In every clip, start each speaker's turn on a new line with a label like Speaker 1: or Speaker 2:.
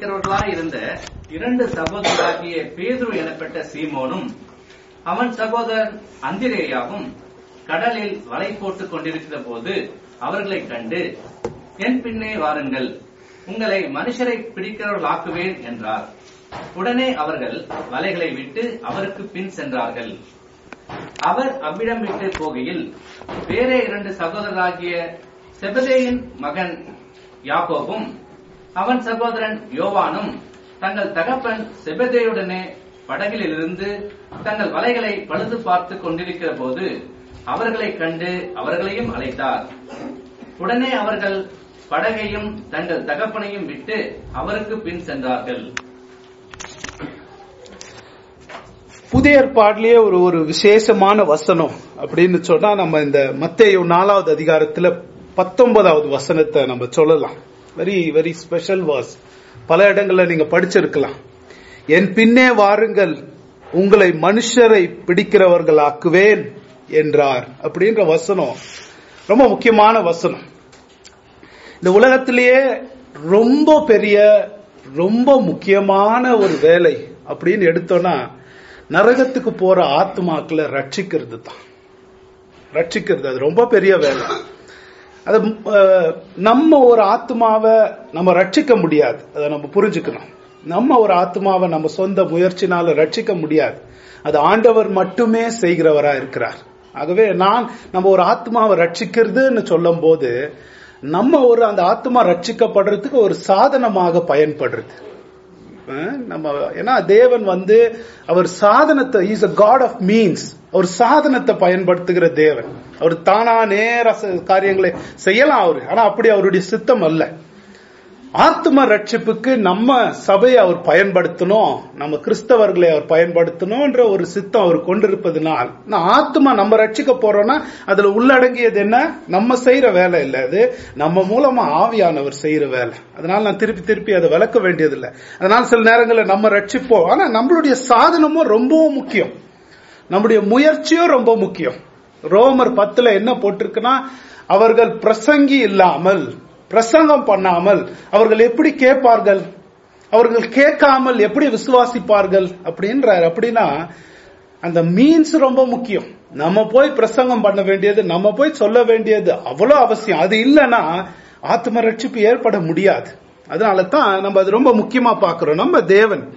Speaker 1: பிடிக்கிறவர்களாய் இருந்த இரண்டு சகோதரராகிய பேதுரு எனப்பட்ட சீமோனும் அவன் சகோதரன் அந்திரேயாவும் கடலில் வலை போட்டுக் கொண்டிருக்கிற போது அவர்களைக் கண்டு என் பின்னே வாருங்கள் உங்களை மனுஷரை பிடிக்கிறவர்களாக்குவேன் என்றார் உடனே அவர்கள் வலைகளை விட்டு அவருக்கு பின் சென்றார்கள் அவர் அவ்விடம் விட்டு போகையில் வேறே இரண்டு சகோதரராகிய செபதேயின் மகன் யாக்கோபும் அவன் சகோதரன் யோவானும் தங்கள் தகப்பன் செபதேயுடனே படகிலிருந்து தங்கள் வலைகளை பழுது பார்த்துக் கொண்டிருக்கிற போது அவர்களைக் கண்டு அவர்களையும் அழைத்தார் உடனே அவர்கள் படகையும் தங்கள் தகப்பனையும் விட்டு அவருக்கு பின் சென்றார்கள்
Speaker 2: புதிய ஏற்பாட்டிலேயே ஒரு ஒரு விசேஷமான வசனம் அப்படின்னு சொன்னா நம்ம இந்த மத்தேயு நாலாவது அதிகாரத்துல பத்தொன்பதாவது வசனத்தை நம்ம சொல்லலாம் வெரி வெரி ஸ்பெஷல் வாஸ் பல இடங்கள்ல நீங்க படிச்சிருக்கலாம் என் பின்னே வாருங்கள் உங்களை மனுஷரை பிடிக்கிறவர்களாக்குவேன் என்றார் அப்படின்ற வசனம் ரொம்ப முக்கியமான வசனம் இந்த உலகத்திலேயே ரொம்ப பெரிய ரொம்ப முக்கியமான ஒரு வேலை அப்படின்னு எடுத்தோம்னா நரகத்துக்கு போற ஆத்மாக்களை ரட்சிக்கிறது தான் ரட்சிக்கிறது அது ரொம்ப பெரிய வேலை அது அஹ், நம்ம ஒரு ஆத்மாவை நம்ம ரட்சிக்க முடியாது அதை நம்ம புரிஞ்சுக்கணும் நம்ம ஒரு ஆத்மாவை நம்ம சொந்த முயற்சினால ரட்சிக்க முடியாது அது ஆண்டவர் மட்டுமே செய்கிறவரா இருக்கிறார் ஆகவே நான் நம்ம ஒரு ஆத்மாவை ரட்சிக்கிறதுன்னு சொல்லும் போது நம்ம ஒரு அந்த ஆத்மா ரட்சிக்கப்படுறதுக்கு ஒரு சாதனமாக பயன்படுறது அஹ் நம்ம ஏன்னா தேவன் வந்து அவர் சாதனத்தை is a God of means அவர் சாதனத்தை பயன்படுத்துகிற தேவன் அவர் தானா நேர ச- காரியங்களை செய்யலாம் அவரு ஆனா அப்படி அவருடைய சித்தம் அல்ல ஆத்ம ரட்சிப்புக்கு நம்ம சபையை அவர் பயன்படுத்தணும் நம்ம கிறிஸ்தவர்களை அவர் பயன்படுத்தணும்ன்ற ஒரு சித்தம் அவர் கொண்டிருப்பதனால் நான் ஆத்மா நம்ம ரட்சிக்க போறோம்னா அதுல உள்ளடங்கியது என்ன நம்ம செய்யற வேலை இல்ல அது நம்ம மூலமா ஆவியானவர் செய்யற வேலை அதனால நான் திருப்பி திருப்பி அதை விளக்க வேண்டியதில்லை அதனால சில நேரங்களில் நம்ம ரட்சிப்போம் ஆனா நம்மளுடைய சாதனமும் ரொம்பவும் முக்கியம் நம்முடைய முயற்சியும் ரொம்ப முக்கியம் ரோமர் பத்துல என்ன போட்டிருக்குன்னா அவர்கள் பிரசங்கி இல்லாமல் பிரசங்கம் பண்ணாமல் அவர்கள் எப்படி கேட்பார்கள் அவர்கள் கேட்காமல் எப்படி விசுவாசிப்பார்கள் அப்படின்றார் அப்படின்னா அந்த மீன்ஸ் ரொம்ப முக்கியம் நம்ம போய் பிரசங்கம் பண்ண வேண்டியது நம்ம போய் சொல்ல வேண்டியது அவ்வளவு அவசியம் அது இல்லைன்னா ஆத்ம ரட்சிப்பு ஏற்பட முடியாது அதனால தான் நம்ம அது ரொம்ப முக்கியமா பார்க்கிறோம் நம்ம தேவன்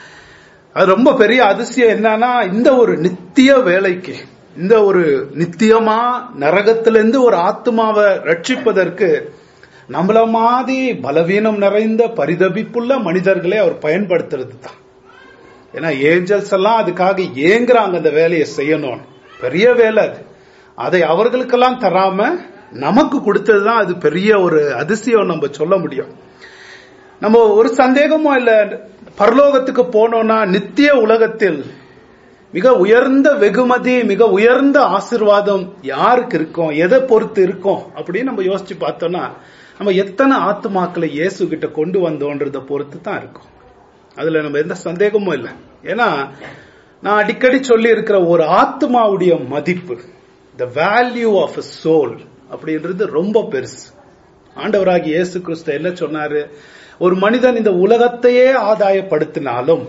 Speaker 2: அது ரொம்ப பெரிய அதிசயம் என்னன்னா இந்த ஒரு நித்திய வேலைக்கு இந்த ஒரு நித்தியமா நரகத்திலிருந்து ஒரு ஆத்மாவை ரட்சிப்பதற்கு நம்மள மாதிரி பலவீனம் நிறைந்த பரிதபிப்புள்ள மனிதர்களை அவர் பயன்படுத்துறது தான் ஏன்னா ஏஞ்சல்ஸ் எல்லாம் அதுக்காக ஏங்குறாங்க அந்த வேலையை செய்யணும் பெரிய வேலை அது அதை அவர்களுக்கெல்லாம் தராம நமக்கு கொடுத்ததுதான் அது பெரிய ஒரு அதிசயம் நம்ம சொல்ல முடியும் நம்ம ஒரு சந்தேகமும் இல்ல பரலோகத்துக்கு போனோம்னா நித்திய உலகத்தில் மிக உயர்ந்த வெகுமதி மிக உயர்ந்த ஆசிர்வாதம் யாருக்கு இருக்கும் எதை பொறுத்து இருக்கும் அப்படின்னு நம்ம யோசிச்சு பார்த்தோம்னா நம்ம எத்தனை ஆத்துமாக்களை இயேசு கிட்ட கொண்டு வந்தோன்றத பொறுத்து தான் இருக்கும் அதுல நம்ம எந்த சந்தேகமும் இல்லை ஏன்னா நான் அடிக்கடி சொல்லி இருக்கிற ஒரு ஆத்மாவுடைய மதிப்பு the value of a soul அப்படின்றது ரொம்ப பெருசு ஆண்டவராகி இயேசு கிறிஸ்து என்ன சொன்னாரு ஒரு மனிதன் இந்த உலகத்தையே ஆதாயப்படுத்தினாலும்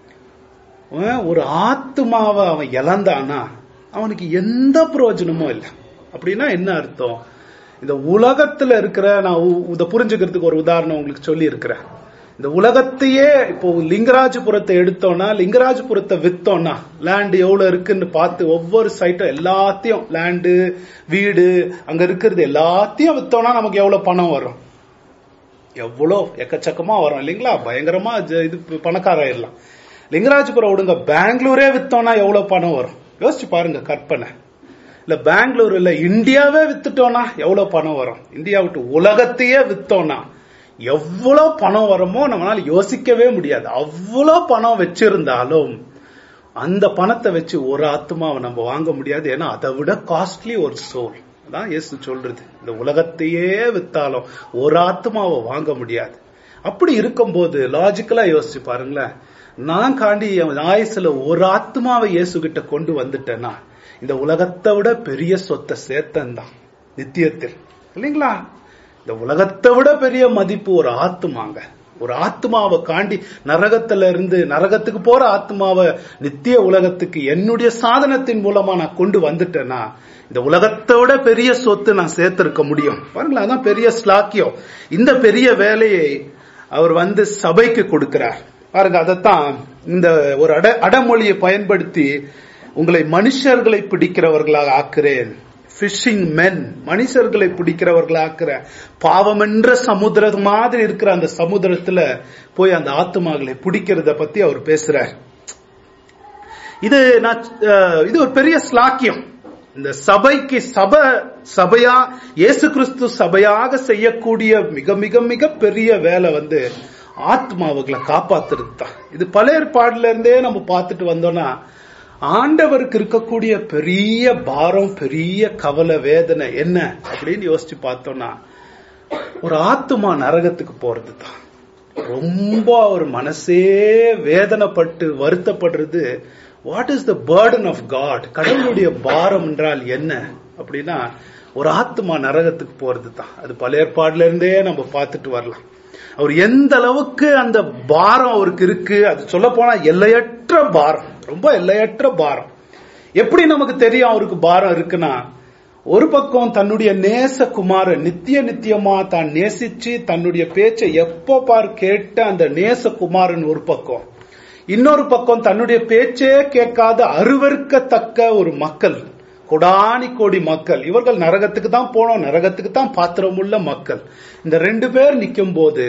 Speaker 2: அவன் ஒரு ஆத்மாவை அவன் இழந்தானா அவனுக்கு எந்த பிரயோஜனமும் இல்லை அப்படின்னா என்ன அர்த்தம் இந்த உலகத்துல இருக்கிற நான் உ- இதை புரிஞ்சுக்கிறதுக்கு ஒரு உதாரணம் உங்களுக்கு சொல்லி இருக்கிறேன் இந்த உலகத்தையே இப்போ லிங்கராஜபுரத்தை எடுத்தோம்னா லிங்கராஜபுரத்தை வித்தோம்னா லேண்ட் எவ்வளவு இருக்குன்னு பார்த்து ஒவ்வொரு சைட்டும் எல்லாத்தையும் லேண்டு வீடு அங்க இருக்கிறது எல்லாத்தையும் வித்தோம்னா நமக்கு எவ்வளவு பணம் வரும் எவ்வளோ எக்கச்சக்கமா வரும் இல்லைங்களா பயங்கரமா ஜ- இது பணக்காராயிடலாம் லிங்கராஜபுரம் விடுங்க பெங்களூரே வித்தோம்னா எவ்வளவு பணம் வரும் யோசிச்சு பாருங்க கற்பனை இல்ல பெங்களூர் இல்ல இந்தியாவே வித்துட்டோம்னா எவ்வளவு பணம் வரும் இந்தியா விட்டு உலகத்தையே வித்தோம்னா எவ்வளவு பணம் வருமோ நம்மளால யோசிக்கவே முடியாது அவ்வளவு பணம் வச்சிருந்தாலும் அந்த பணத்தை வச்சு ஒரு ஆத்மாவை நம்ம வாங்க முடியாது ஏன்னா அதை விட காஸ்ட்லி ஒரு சோல் அதான் இயேசு சொல்றது இந்த உலகத்தையே வித்தாலும் ஒரு ஆத்மாவை வாங்க முடியாது அப்படி இருக்கும்போது லாஜிக்கலா யோசிச்சு பாருங்களேன் நான் காண்டி என் ஆயுசுல ஒரு ஆத்மாவை இயேசு கிட்ட கொண்டு வந்துட்டேன்னா இந்த உலகத்தை விட பெரிய சொத்தை சேர்த்தன் தான் நித்தியத்தில் இல்லைங்களா இந்த உலகத்தை விட பெரிய மதிப்பு ஒரு ஆத்துமாங்க ஒரு ஆத்மாவை காண்டி நரகத்துல இருந்து நரகத்துக்கு போற ஆத்மாவை நித்திய உலகத்துக்கு என்னுடைய சாதனத்தின் மூலமா நான் கொண்டு வந்துட்டேன்னா இந்த உலகத்தோட பெரிய சொத்து நான் சேர்த்திருக்க முடியும் பாருங்களேன் அதான் பெரிய ஸ்லாக்கியம் இந்த பெரிய வேலையை அவர் வந்து சபைக்கு கொடுக்கிறார் பாருங்க அதைத்தான் இந்த ஒரு அட அடமொழியை பயன்படுத்தி உங்களை மனுஷர்களை பிடிக்கிறவர்களாக ஆக்குறேன் ஃபிஷிங் மென் மனுஷர்களை பிடிக்கிறவர்களாக ஆக்குற பாவமென்ற சமுத்திரம் மாதிரி இருக்கிற அந்த சமுத்திரத்துல போய் அந்த ஆத்துமாக்களை பிடிக்கிறத பத்தி அவர் பேசுறார் இது நான் அஹ், இது ஒரு பெரிய ஸ்லாக்கியம் இந்த சபைக்கு சப சபையா இயேசு கிறிஸ்து சபையாக செய்யக்கூடிய மிக மிக மிக பெரிய வேலை வந்து ஆத்மாவுகளை காப்பாத்துறது தான் இது பழைய ஏற்பாடுல இருந்தே நம்ம பார்த்துட்டு வந்தோம்னா ஆண்டவருக்கு இருக்கக்கூடிய பெரிய பாரம் பெரிய கவலை வேதனை என்ன அப்படின்னு யோசிச்சு பார்த்தோம்னா ஒரு ஆத்மா நரகத்துக்கு போறது தான் ரொம்ப ஒரு மனசே வேதனைப்பட்டு வருத்தப்படுறது what is the burden of God கடவுளுடைய பாரம் என்றால் என்ன அப்படின்னா ஒரு ஆத்மா நரகத்துக்கு போறது தான் அது பல ஏற்பாடுல இருந்தே நம்ம பார்த்துட்டு வரலாம் அவர் எந்த அளவுக்கு அந்த பாரம் அவருக்கு இருக்கு அது சொல்ல போனா எல்லையற்ற பாரம் ரொம்ப எல்லையற்ற பாரம் எப்படி நமக்கு தெரியும் அவருக்கு பாரம் இருக்குன்னா ஒரு பக்கம் தன்னுடைய நேச குமாரன் நித்திய நித்தியமா தான் நேசிச்சு தன்னுடைய பேச்சை எப்போ பார் கேட்ட அந்த நேச குமாரன் ஒரு பக்கம் இன்னொரு பக்கம் தன்னுடைய பேச்சே கேட்காத அருவருக்கத்தக்க ஒரு மக்கள் கொடானி கோடி மக்கள் இவர்கள் நரகத்துக்கு தான் போனோம் நரகத்துக்கு தான் பாத்திரமுள்ள மக்கள் இந்த ரெண்டு பேர் நிற்கும் போது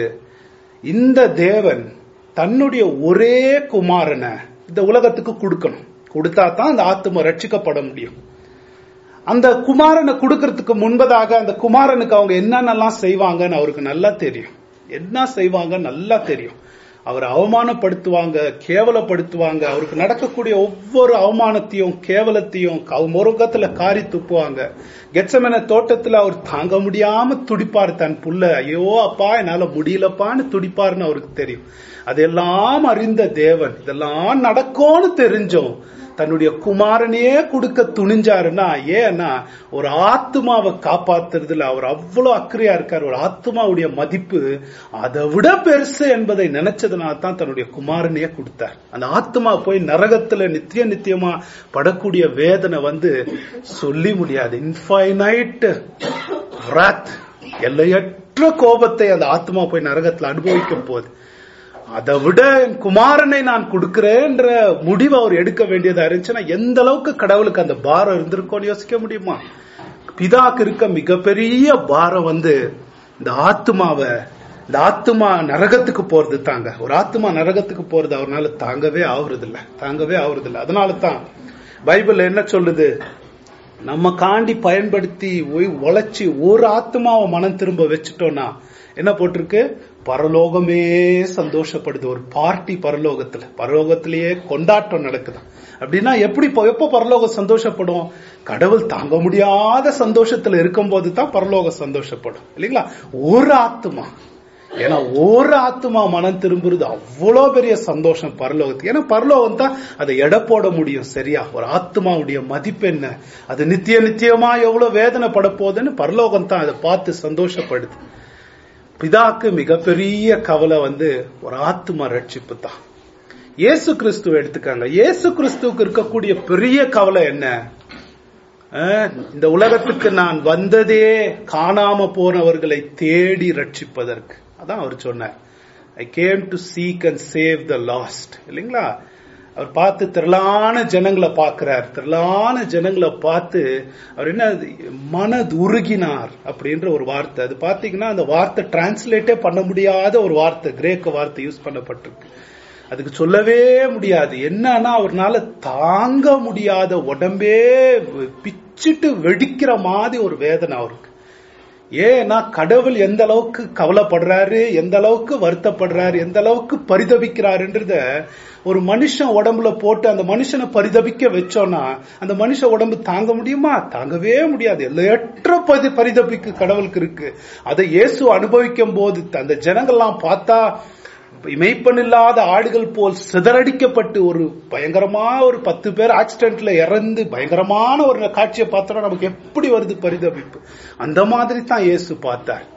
Speaker 2: இந்த தேவன் தன்னுடைய ஒரே குமாரனை இந்த உலகத்துக்கு கொடுக்கணும் கொடுத்தா தான் அந்த ஆத்மா ரட்சிக்கப்பட முடியும் அந்த குமாரனை கொடுக்கறதுக்கு முன்பதாக அந்த குமாரனுக்கு அவங்க என்னென்னலாம் செய்வாங்கன்னு அவருக்கு நல்லா தெரியும் என்ன செய்வாங்க நல்லா தெரியும் அவர் அவமானப்படுத்துவாங்க கேவலப்படுத்துவாங்க அவருக்கு நடக்கக்கூடிய ஒவ்வொரு அவமானத்தையும் கேவலத்தையும் அவ முருகத்துல காரி துப்புவாங்க கெச்சமன தோட்டத்துல அவர் தாங்க முடியாம துடிப்பார் தன் புள்ள ஐயோ அப்பா என்னால முடியலப்பான்னு துடிப்பாருன்னு அவருக்கு தெரியும் அதெல்லாம் அறிந்த தேவன் இதெல்லாம் நடக்கும்னு தெரிஞ்சோம் தன்னுடைய குமாரனையே கொடுக்க துணிஞ்சாருன்னா ஏன்னா ஒரு ஆத்மாவை காப்பாத்துறதுல அவர் அவ்வளவு அக்கறையா இருக்கார் ஒரு ஆத்மாவுடைய மதிப்பு அதை விட பெருசு என்பதை நினைச்சதுனால தான் தன்னுடைய குமாரனையே கொடுத்தார் அந்த ஆத்மா போய் நரகத்துல நித்திய நித்தியமா படக்கூடிய வேதனை வந்து சொல்லி முடியாது இன்ஃபைனைட் எல்லையற்ற கோபத்தை அந்த ஆத்மா போய் நரகத்துல அனுபவிக்க போகுது அதை விட என் குமாரனை நான் கொடுக்கிறேன்ற முடிவு அவர் எடுக்க வேண்டியதா இருந்துச்சுன்னா எந்த அளவுக்கு கடவுளுக்கு அந்த பாரம் இருந்திருக்கும்னு யோசிக்க முடியுமா பிதாக்கு இருக்க மிகப்பெரிய பாரம் வந்து இந்த ஆத்மாவை இந்த ஆத்மா நரகத்துக்கு போறது தாங்க ஒரு ஆத்மா நரகத்துக்கு போறது அவரால் தாங்கவே ஆகுறது இல்ல தாங்கவே ஆகுறது இல்ல அதனால தான் பைபிள் என்ன சொல்லுது நம்ம காண்டி பயன்படுத்தி ஒய்- உழைச்சி ஒரு ஆத்மாவை மனம் திரும்ப வச்சுட்டோம்னா என்ன போட்டிருக்கு பரலோகமே சந்தோஷப்படுது ஒரு பார்ட்டி பரலோகத்துல பரலோகத்திலேயே கொண்டாட்டம் நடக்குது அப்படின்னா எப்படி இப்போ- எப்போ பரலோகம் சந்தோஷப்படும் கடவுள் தாங்க முடியாத சந்தோஷத்துல இருக்கும்போது தான் பரலோகம் சந்தோஷப்படும் இல்லைங்களா ஒரு ஆத்மா ஏன்னா ஒரு ஆத்மா மனம் திரும்புறது அவ்வளோ பெரிய சந்தோஷம் பரலோகத்துக்கு ஏன்னா பரலோகம் தான் அதை எடை போட முடியும் சரியா ஒரு ஆத்மாவுடைய மதிப்பு என்ன அது நித்திய நித்தியமா எவ்வளவு வேதனைப்பட போகுதுன்னு பரலோகம் தான் அதை பார்த்து சந்தோஷப்படுது பிதாக்கு மிகப்பெரிய கவலை வந்து ஒரு ஆத்மா ரட்சிப்பு தான் இயேசு கிறிஸ்துவ எடுத்துக்காங்க இயேசு கிறிஸ்துவுக்கு இருக்கக்கூடிய பெரிய கவலை என்ன அஹ், இந்த உலகத்துக்கு நான் வந்ததே காணாம போனவர்களை தேடி ரட்சிப்பதற்கு அதான் அவர் சொன்னார் I came to seek and save the lost இல்லைங்களா அவர் பார்த்து திரளான ஜனங்களை பார்க்கிறார் திரளான ஜனங்களை பார்த்து அவர் என்ன மனது உருகினார் அப்படின்ற ஒரு வார்த்தை அது பார்த்தீங்கன்னா அந்த வார்த்தை டிரான்ஸ்லேட்டே பண்ண முடியாத ஒரு வார்த்தை கிரேக்க வார்த்தை யூஸ் பண்ணப்பட்டிருக்கு அதுக்கு சொல்லவே முடியாது என்னன்னா அவர்னால தாங்க முடியாத உடம்பே பிச்சிட்டு வெடிக்கிற மாதிரி ஒரு வேதனை அவருக்கு ஏன்னா கடவுள் எந்த அளவுக்கு கவலைப்படுறாரு எந்த அளவுக்கு வருத்தப்படுறாரு எந்த அளவுக்கு பரிதபிக்கிறாருன்றத ஒரு மனுஷன் உடம்புல போட்டு அந்த மனுஷனை பரிதபிக்க வச்சோம்னா அந்த மனுஷ உடம்பு தாங்க முடியுமா தாங்கவே முடியாது எல்லையற்ற பரி பரிதபிக்கு கடவுளுக்கு இருக்கு அதை இயேசு அனுபவிக்கும் போது அந்த ஜனங்கள்லாம் பார்த்தா இமைப்பன் இல்லாத ஆடுகள் போல் சிதறடிக்கப்பட்டு ஒரு பயங்கரமா ஒரு பத்து பேர் ஆக்சிடென்ட்ல இறந்து பயங்கரமான ஒரு காட்சியை பார்த்தோம்னா நமக்கு எப்படி வருது பரிதபிப்பு அந்த மாதிரி தான் இயேசு பார்த்தார்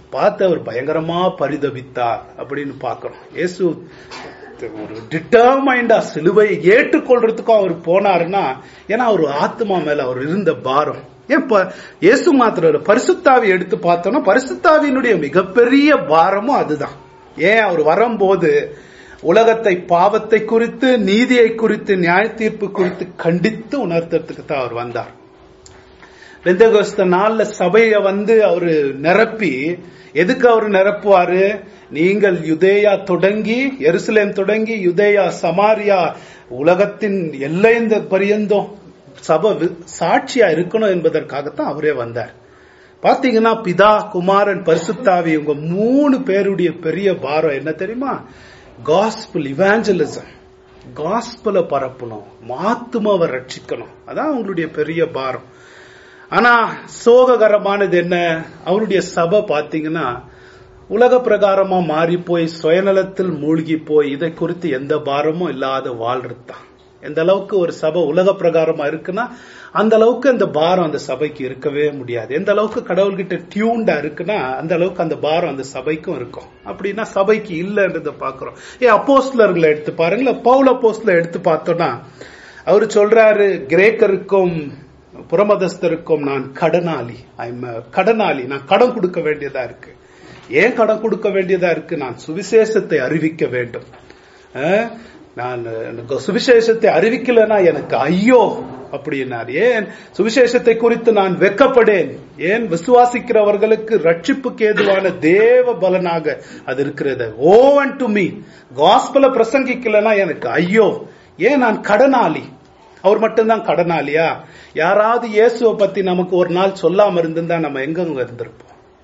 Speaker 2: பார்த்து அவர் பயங்கரமா பரிதபித்தார் அப்படின்னு பார்க்கிறோம் இயேசு ஒரு டிட்டர்மைண்டா சிலுவையை ஏற்றுக்கொள்றதுக்கும் அவர் போனாருன்னா ஏன்னா அவர் ஆத்மா மேல அவர் இருந்த பாரம் ஏன் ப- இயேசு மாத்திரம் இல்ல, பரிசுத்தாவி எடுத்து பார்த்தோம்னா பரிசுத்தாவியினுடைய மிகப்பெரிய பாரமும் அதுதான் ஏன் அவர் வரும்போது உலகத்தை பாவத்தை குறித்து நீதியை குறித்து நியாய தீர்ப்பு குறித்து கண்டித்து உணர்த்துறதுக்கு தான் அவர் வந்தார் பெந்தகோஸ்த நாள்ல சபைய வந்து அவரு நிரப்பி எதுக்கு அவர் நிரப்புவாரு நீங்கள் யுதேயா தொடங்கி எருசலேம் தொடங்கி யுதேயா சமாரியா உலகத்தின் எல்லைந்த பரியந்தம் சபை வி- சாட்சியா இருக்கணும் என்பதற்காகத்தான் அவரே வந்தார் பாத்தீங்கன்னா பிதா குமாரன் பரிசுத்தாவி உங்க மூணு பேருடைய பெரிய பாரம் என்ன தெரியுமா காஸ்பிள் இவாஞ்சலிசம் காஸ்பல பரப்பணும் மாத்துமாவை ரட்சிக்கணும் அதான் அவங்களுடைய பெரிய பாரம் ஆனா சோககரமானது என்ன அவருடைய சபை பாத்தீங்கன்னா உலக பிரகாரமா மாறி போய் சுயநலத்தில் மூழ்கி போய் இதை குறித்து எந்த பாரமும் இல்லாத வாழ்றது தான் எந்த அளவுக்கு ஒரு சபை உலக பிரகாரமா இருக்குன்னா அந்த அளவுக்கு அந்த பாரம் அந்த சபைக்கு இருக்கவே முடியாது எந்த அளவுக்கு கடவுள்கிட்ட டியூன்டா இருக்குன்னா அந்த அளவுக்கு அந்த பாரம் அந்த சபைக்கும் இருக்கும் அப்படின்னா சபைக்கு இல்லைன்றத பாக்குறோம் ஏன் அப்போஸ்லர்களை எடுத்து பாருங்களேன் பவுல் அப்போஸ்ல எடுத்து பார்த்தோம்னா அவரு சொல்றாரு கிரேக்கருக்கும் புறமதஸ்தருக்கும் நான் கடனாளி ஐம் கடனாளி நான் கடன் கொடுக்க வேண்டியதா இருக்கு ஏன் கடன் கொடுக்க வேண்டியதா இருக்கு நான் சுவிசேஷத்தை அறிவிக்க வேண்டும் அஹ், நான் எனக்கு சுவிசேஷத்தை அறிவிக்கலைன்னா எனக்கு ஐயோ அப்படின்னார் ஏன் சுவிசேஷத்தை குறித்து நான் வெக்கப்படேன் ஏன் விசுவாசிக்கிறவர்களுக்கு ரட்சிப்புக்கு ஏதுவான தேவ பலனாக அது இருக்கிறது ஓவன் டு மீ காஸ்பல பிரசங்கிக்கலைன்னா எனக்கு ஐயோ ஏன் நான் கடனாளி அவர் மட்டும்தான் கடனாளியா யாராவது இயேசுவை பத்தி நமக்கு ஒரு நாள் சொல்லாம இருந்திருந்தா நம்ம எங்கங்க இருந்திருப்போம்